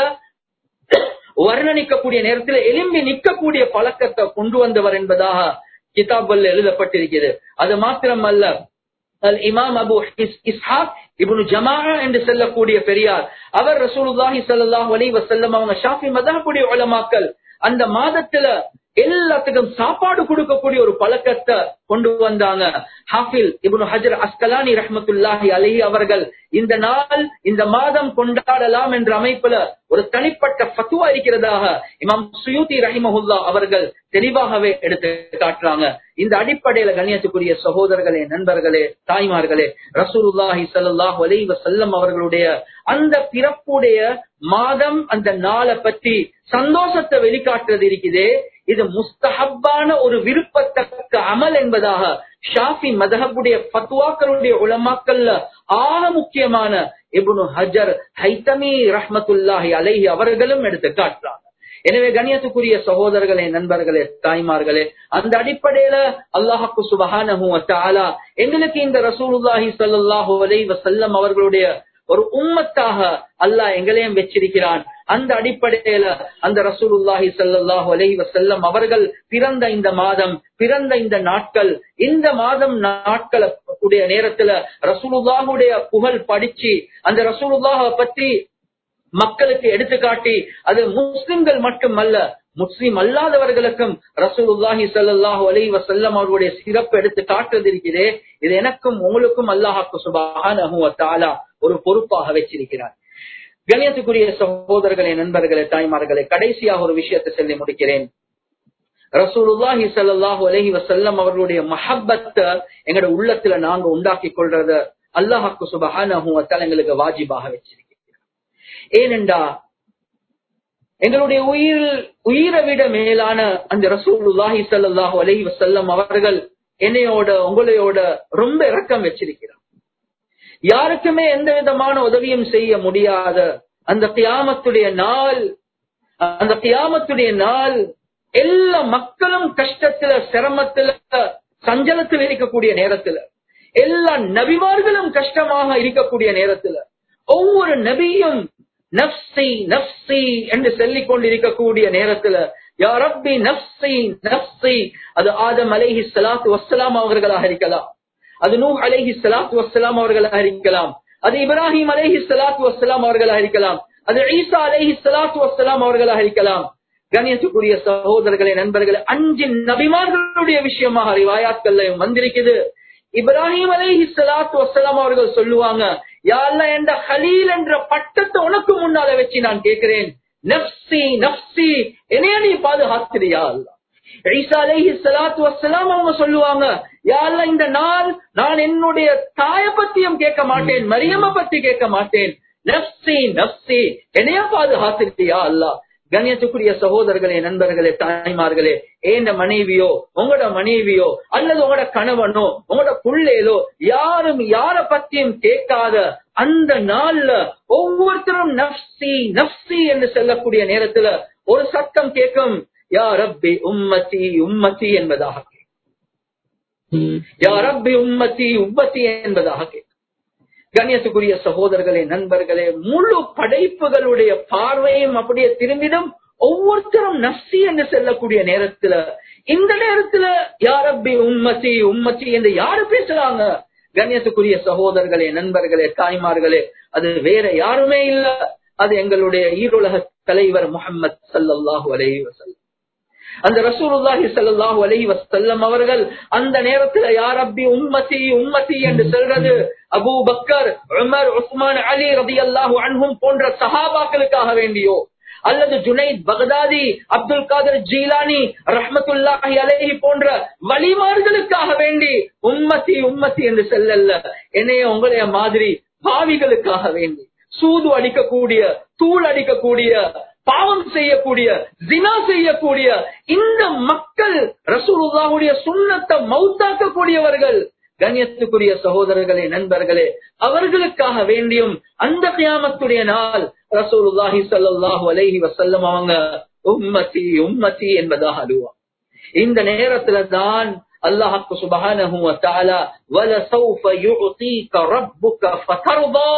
வர்ணனிக்கக்கூடிய நேரத்தில் எலும்பி நிற்கக்கூடிய பழக்கத்தை கொண்டு வந்தவர் என்பதாக கிதாபல்ல எழுதப்பட்டிருக்கிறது அது மாத்திரம் அல்ல அல் இமாம் அபு இஸ்ஹாக் இப்னு ஜமா என்று சொல்லக்கூடிய பெரியார் அவர் ரசூலுல்லாஹி ஸல்லல்லாஹு அலைஹி வஸல்லம் அவங்க ஷாஃபி மதஹபுடைய உலமாக்கள் அந்த மாதத்துல எல்லாத்துக்கும் சாப்பாடு கொடுக்கக்கூடிய ஒரு பழக்கத்தை கொண்டு வந்தாங்க ஹாஃபில் இப்னு ஹஜர் அஸ்கலானி ரஹமத்துல்லாஹி அலஹி அவர்கள் இந்த நாள் இந்த மாதம் கொண்டாடலாம் என்ற அமைப்புல ஒரு தனிப்பட்ட ஃபத்துவா இருக்கிறதாக இமாம் சுயூதி ரஹிமஹுல்லா அவர்கள் தெளிவாகவே எடுத்து காட்டுறாங்க இந்த அடிப்படையில கண்ணியத்துக்குரிய சகோதரர்களே நண்பர்களே தாய்மார்களே ரசூலுல்லாஹி ஸல்லல்லாஹு அலைஹி வஸல்லம் அவர்களுடைய அந்த பிறப்புடைய மாதம் அந்த நாளை பற்றி சந்தோஷத்தை வெளிக்காட்டுறது இருக்குதே இது முஸ்தஹப்பான ஒரு விருப்பத்தக்க அமல் என்பதாக ஷாஃபி மதஹபுடைய ஃபத்வாக்களுடைய உலமாக்கல்ல ஆக முக்கியமான இப்னு ஹஜர் ஹைத்தமி ரஹ்மத்துல்லாஹி அலைஹி அவர்களும் எடுத்து காட்டுறாங்க எனவே கண்ணியத்துக்குரிய சகோதரர்களே நண்பர்களே தாய்மார்களே அந்த அடிப்படையில அல்லாஹாக்கு சுபஹான எங்களுக்கு இந்த ரசூலுல்லாஹி ஸல்லல்லாஹு அலைஹி வஸல்லம் அவர்களுடைய ஒரு உம்மத்தாக அல்லாஹ் எங்களையும் வச்சிருக்கிறான் அந்த அடிப்படையில அந்த ரசூலுல்லாஹி ஸல்லல்லாஹு அலைஹி வஸல்லம் அவர்கள் பிறந்த இந்த மாதம் பிறந்த இந்த நாட்கள் இந்த மாதம் நாட்கள் உடைய நேரத்துல ரசூலுல்லாஹுடைய புகழ் படிச்சு அந்த ரசூலுல்லாஹ பற்றி மக்களுக்கு எடுத்துக்காட்டி அது முஸ்லிம்கள் மட்டுமல்ல முஸ்லிம் அல்லாதவர்களுக்கும் ரசூலுல்லாஹி ஸல்லல்லாஹு அலைஹி வஸல்லம் அவருடைய சிறப்பு எடுத்து காட்டுறது இருக்கிறே இது எனக்கும் உங்களுக்கும் அல்லாஹ்க்கு சுப்ஹானஹு வ தஆலா ஒரு பொறுப்பாக வச்சிருக்கிறார் கணியத்துக்குரிய சகோதரர்களே நண்பர்களே தாய்மார்களே கடைசியாக ஒரு விஷயத்தை சொல்லி முடிக்கிறேன் ரசூலுல்லாஹி ஸல்லல்லாஹு அலைஹி வஸல்லம் அவர்களுடைய மஹப்பத்தை எங்களோட உள்ளத்துல நாங்க உண்டாக்கி கொள்றத அல்லாஹ்க்கு சுப்ஹானஹு வ தஆலா எங்களுக்கு வாஜிபாக வச்சிருக்கிறார் ஏனென்றா எங்களுடைய உயிர் உயிரை விட மேலான அந்த ரசூலுல்லாஹி ஸல்லல்லாஹு அலைஹி வஸல்லம் அவர்கள் என்னையோட உங்களையோட ரொம்ப இரக்கம் வச்சிருக்கிறார் யாருக்குமே எந்த விதமான உதவியும் செய்ய முடியாத அந்த கியாமத்துடைய நாள் அந்த கியாமத்துடைய நாள் எல்லா மக்களும் கஷ்டத்துல சிரமத்துல சஞ்சலத்தில் இருக்கக்கூடிய நேரத்துல எல்லா நபிமார்களும் கஷ்டமாக இருக்கக்கூடிய நேரத்துல ஒவ்வொரு நபியும் நப்சி நப்சி என்று சொல்லிக் கொண்டிருக்கக்கூடிய நேரத்துல யா ரப்பி நப்சி நப்சி அது ஆதம் அலைஹி ஸலாத்து வஸ்ஸலாம் அவர்களாக இருக்கலாம் அது நூ அலைஹி ஸலாத்து வஸ்ஸலாம் அவர்களாக இருக்கலாம் அது இப்ராஹிம் அலைஹி ஸலாத்து வஸ்ஸலாம் அவர்களாக இருக்கலாம் அது ஈசா அலைஹி ஸலாத்து வஸ்ஸலாம் அவர்களாக இருக்கலாம் கணியத்துக்குரிய சகோதரர்களே நண்பர்களே அஞ்சு நபிமார்களுடைய விஷயமாக ரிவாயாத்கள்ல வந்திருக்குது இப்ராஹிம் அலைஹி ஸலாத்து வஸ்ஸலாம் அவர்கள் சொல்லுவாங்க யாழ்ல என்ற ஹலீல் என்ற பட்டத்தை உனக்கு முன்னால வச்சு நான் கேட்கிறேன் நப்சி நப்சி என்னைய நீ பாதுகாத்திரியா அல்லா ஈசா அலைஹி ஸலாத்து வஸ்ஸலாம் அவங்க சொல்லுவாங்க யாழ்ல இந்த நாள் நான் என்னுடைய தாய பத்தியும் கேட்க மாட்டேன் மரியம பத்தி கேட்க மாட்டேன் நப்சி நப்சி என்னைய பாதுகாத்திருக்கியா அல்லா கண்ணியத்துக்குரிய சகோதரர்களே நண்பர்களே தாய்மார்களே ஏண்ட மனைவியோ உங்களோட மனைவியோ அல்லது உங்களோட கணவனோ உங்களோட புள்ளேலோ யாரும் யார பத்தியும் கேட்காத அந்த நாள்ல ஒவ்வொருத்தரும் நப்சி நப்சி என்று சொல்லக்கூடிய நேரத்துல ஒரு சத்தம் கேட்கும் யா ரப்பி உம்மத்தி உம்மத்தி என்பதாக யா ரப்பி உம்மத்தி உம்மத்தி என்பதாக கேட்கும் கண்ணியத்துக்குரிய சகோதரர்களே நண்பர்களே முழு படைப்புகளுடைய பார்வையும் அப்படியே திரும்பிடும் ஒவ்வொருத்தரும் நப்சி என்று செல்லக்கூடிய நேரத்துல இந்த நேரத்துல யாரப்பி உம்மத்தி உம்மத்தி என்று யாரு பேசுறாங்க கண்ணியத்துக்குரிய சகோதரர்களே நண்பர்களே தாய்மார்களே அது வேற யாருமே இல்ல அது எங்களுடைய ஈருலக தலைவர் முகமது சல்லாஹூ அலைஹி வசல்லம் அந்த ரசூலுல்லாஹி ஸல்லல்லாஹு அலைஹி வஸல்லம் அவர்கள் அந்த நேரத்துல யா ரப்பி உம்மத்தி உம்மத்தி என்று சொல்றது Abu Bakr Umar Uthman Ali ரலியல்லாஹு அன்ஹும் போன்ற சஹாபாக்களுக்காக வேண்டியோ அல்லது ஜுனைத் பகதாதி அப்துல் காதர் ஜீலானி ரஹ்மத்துல்லாஹி அலைஹி போன்ற வழிமார்களுக்காக வேண்டி உம்மத்தி உம்மத்தி என்று செல்லல்ல என்னைய உங்களைய மாதிரி பாவிகளுக்காக வேண்டி சூது அடிக்கக்கூடிய தூள் அடிக்கக்கூடிய பாவம் செய்யக்கூடிய ஜினா செய்யக்கூடிய இந்த மக்கள் ரசூலுல்லாஹுடைய சுண்ணத்தை மௌத்தாக்கக்கூடியவர்கள் கண்ணியத்துக்குரிய சகோதரர்களே நண்பர்களே அவர்களுக்காக வேண்டியும் அந்த கியாமத்துடைய நாள் ரசூலுல்லாஹி ஸல்லல்லாஹு அலைஹி வஸல்லம் அவங்க உம்மத்தி உம்மத்தி என்பதாக அழுவா இந்த நேரத்துல தான் அல்லாஹ்க்கு சுப்ஹானஹு வ தஆலா வல சௌஃப யு'தீக ரப்புக ஃபதர்தா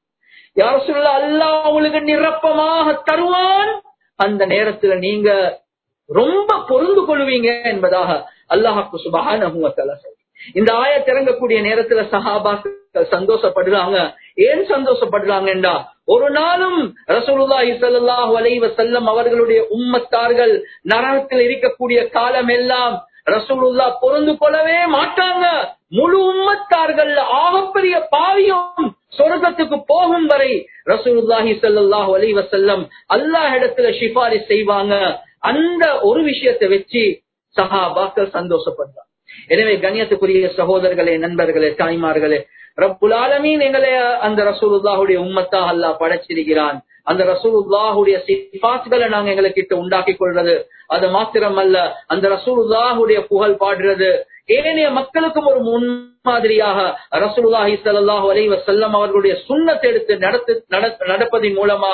யார சொல்ல அல்லாஹ் உங்களுக்கு நிரப்பமாக தருவான் அந்த நேரத்துல நீங்க ரொம்ப பொருந்து கொள்வீங்க என்பதாக அல்லாஹாக்கு சுபஹானஹு வ தஆலா சொல்றார் இந்த ஆய திறங்கக்கூடிய நேரத்துல சஹாபாக்கள் சந்தோஷப்படுறாங்க ஏன் சந்தோஷப்படுறாங்கன்றா ஒரு நாளும் ரசூலுல்லாஹி ஸல்லல்லாஹு அலைஹி வஸல்லம் அவர்களுடைய உம்மத்தார்கள் நரகத்தில் இருக்கக்கூடிய காலம் எல்லாம் ரசூலுல்லா பொருந்து கொள்ளவே மாட்டாங்க முழு உம்மத்தார்கள் ஆகப்பெரிய பாவியும் சொர்க்கத்துக்கு போகும் வரை ரசூலுல்லாஹி ஸல்லல்லாஹு அலைஹி வஸல்லம் அல்லாஹ் இடத்துல சிபாரி செய்வாங்க அந்த ஒரு விஷயத்தை வச்சு சஹாபாக்கள் சந்தோஷப்படுறாங்க எனவே கண்ணியத்துக்குரிய சகோதரர்களே நண்பர்களே தாய்மார்களே ரப்புல் ஆலமீன் எங்களை அந்த ரசூலுல்லாஹுடைய உம்மத்தா அல்லாஹ் படைச்சிருக்கிறான் அந்த ரசூலுல்லாஹுடைய சிபாத்களை நாங்க எங்களுக்கு உண்டாக்கி கொள்றது அது மாத்திரம் அல்ல அந்த ரசூலுல்லாஹுடைய புகழ் பாடுறது ஏனைய மக்களுக்கும் ஒரு முன்மாதிரியாக ரசூலுல்லாஹி ஸல்லல்லாஹு அலைஹி வஸல்லம் அவர்களுடைய சுண்ணத்தை எடுத்து நடத்து நடப்பதன் மூலமாக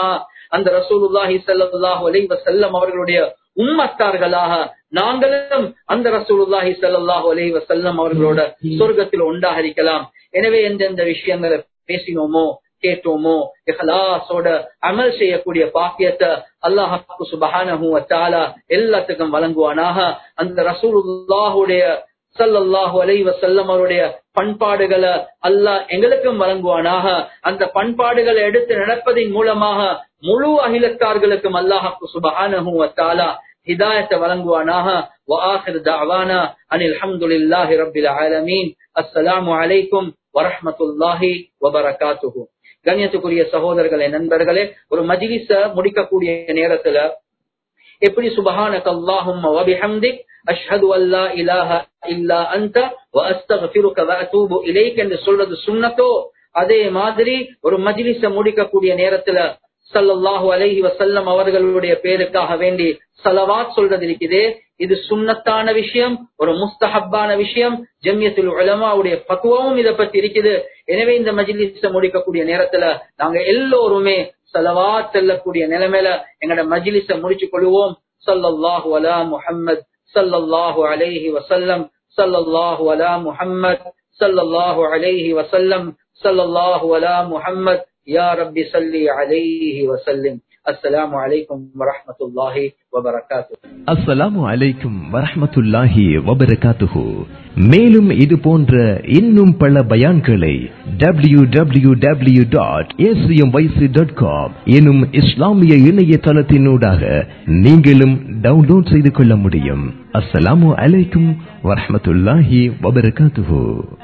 அந்த ரசூலுல்லாஹி ஸல்லல்லாஹு அலைஹி வஸல்லம் அவர்களுடைய உம்மத்தார்களாக நாங்களும் அந்த ரசூலுல்லாஹி ஸல்லல்லாஹு அலைஹி வஸல்லம் அவர்களோட சொர்க்கத்தில் உண்டாக இருக்கலாம் எனவே எந்தெந்த விஷயங்களை பேசினோமோ கேட்டோமோ இஹ்லாஸோட அமல் செய்யக்கூடிய பாக்கியத்தை அல்லாஹ் சுபஹானஹு வ தஆலா எல்லாத்துக்கும் வழங்குவானாக அந்த ரசூலுல்லாஹுடைய ஸல்லல்லாஹு அலைஹி வஸல்லம் அவருடைய பண்பாடுகளை அல்லாஹ் எங்களுக்கும் வழங்குவானாக அந்த பண்பாடுகளை எடுத்து நடப்பதின் மூலமாக முழு அகிலத்தார்களுக்கும் அல்லாஹ் சுபஹானஹு வ தஆலா ஹிதாயத்தை வழங்குவானாக وآخر دعوانا أن الحمد لله رب العالمين السلام عليكم ورحمة الله وبركاته கண்ணியத்துக்குரிய சகோதரர்களே நண்பர்களே ஒரு மஜிலிஸ முடிக்கக்கூடிய நேரத்துல எப்படி சுபஹானக அல்லாஹும்ம வபிஹம்திக் அஷ்ஹது அல்லா இலாஹ இல்லா அன்த வ அஸ்தக்ஃபிருக வ அத்தூபு இலைக் என்று சொல்றது சுன்னத்தோ அதே மாதிரி ஒரு மஜ்லிஸ முடிக்கக்கூடிய நேரத்துல ஸல்லல்லாஹு அலைஹி வஸல்லம் அவர்களுடைய பேருக்காக வேண்டி ஸலவாத் சொல்றது இருக்குதே இது சுன்னத்தான விஷயம் ஒரு முஸ்தஹப்பான விஷயம் ஜம்யத்துல் உலமாவுடைய பக்குவமும் இதை பத்தி இருக்குது எனவே இந்த மஜ்லிஸ முடிக்கக்கூடிய நேரத்துல நாங்க எல்லோருமே சலவாத் செல்லக்கூடிய நிலைமையில எங்கட மஜ்லிஸ முடிச்சு கொள்வோம் சல்லல்லாஹு அலா முஹம்மத் சல்லல்லாஹு அலைஹி வசல்லம் சல்லல்லாஹு அலா முஹம்மத் சல்லல்லாஹு அலைஹி வசல்லம் சல்லல்லாஹு அலா முஹம்மத் யா ரப்பி சல்லி அலைஹி வசல்லிம் அஸ்ஸலாமு அலைக்கும் வரஹ்மத்துல்லாஹி வபரகாத்துஹு அஸ்ஸலாமு அலைக்கும் வரஹ்மத்துல்லாஹி வபரகாத்துஹு மேலும் இது போன்ற இன்னும் பல பயான்களை W W W dot dot com எனும் இஸ்லாமிய இணையதளத்தினூடாக நீங்களும் டவுன்லோட் செய்து கொள்ள முடியும் அஸ்ஸலாமு அலைக்கும் வரஹ்மத்துல்லாஹி வபரகாத்துஹு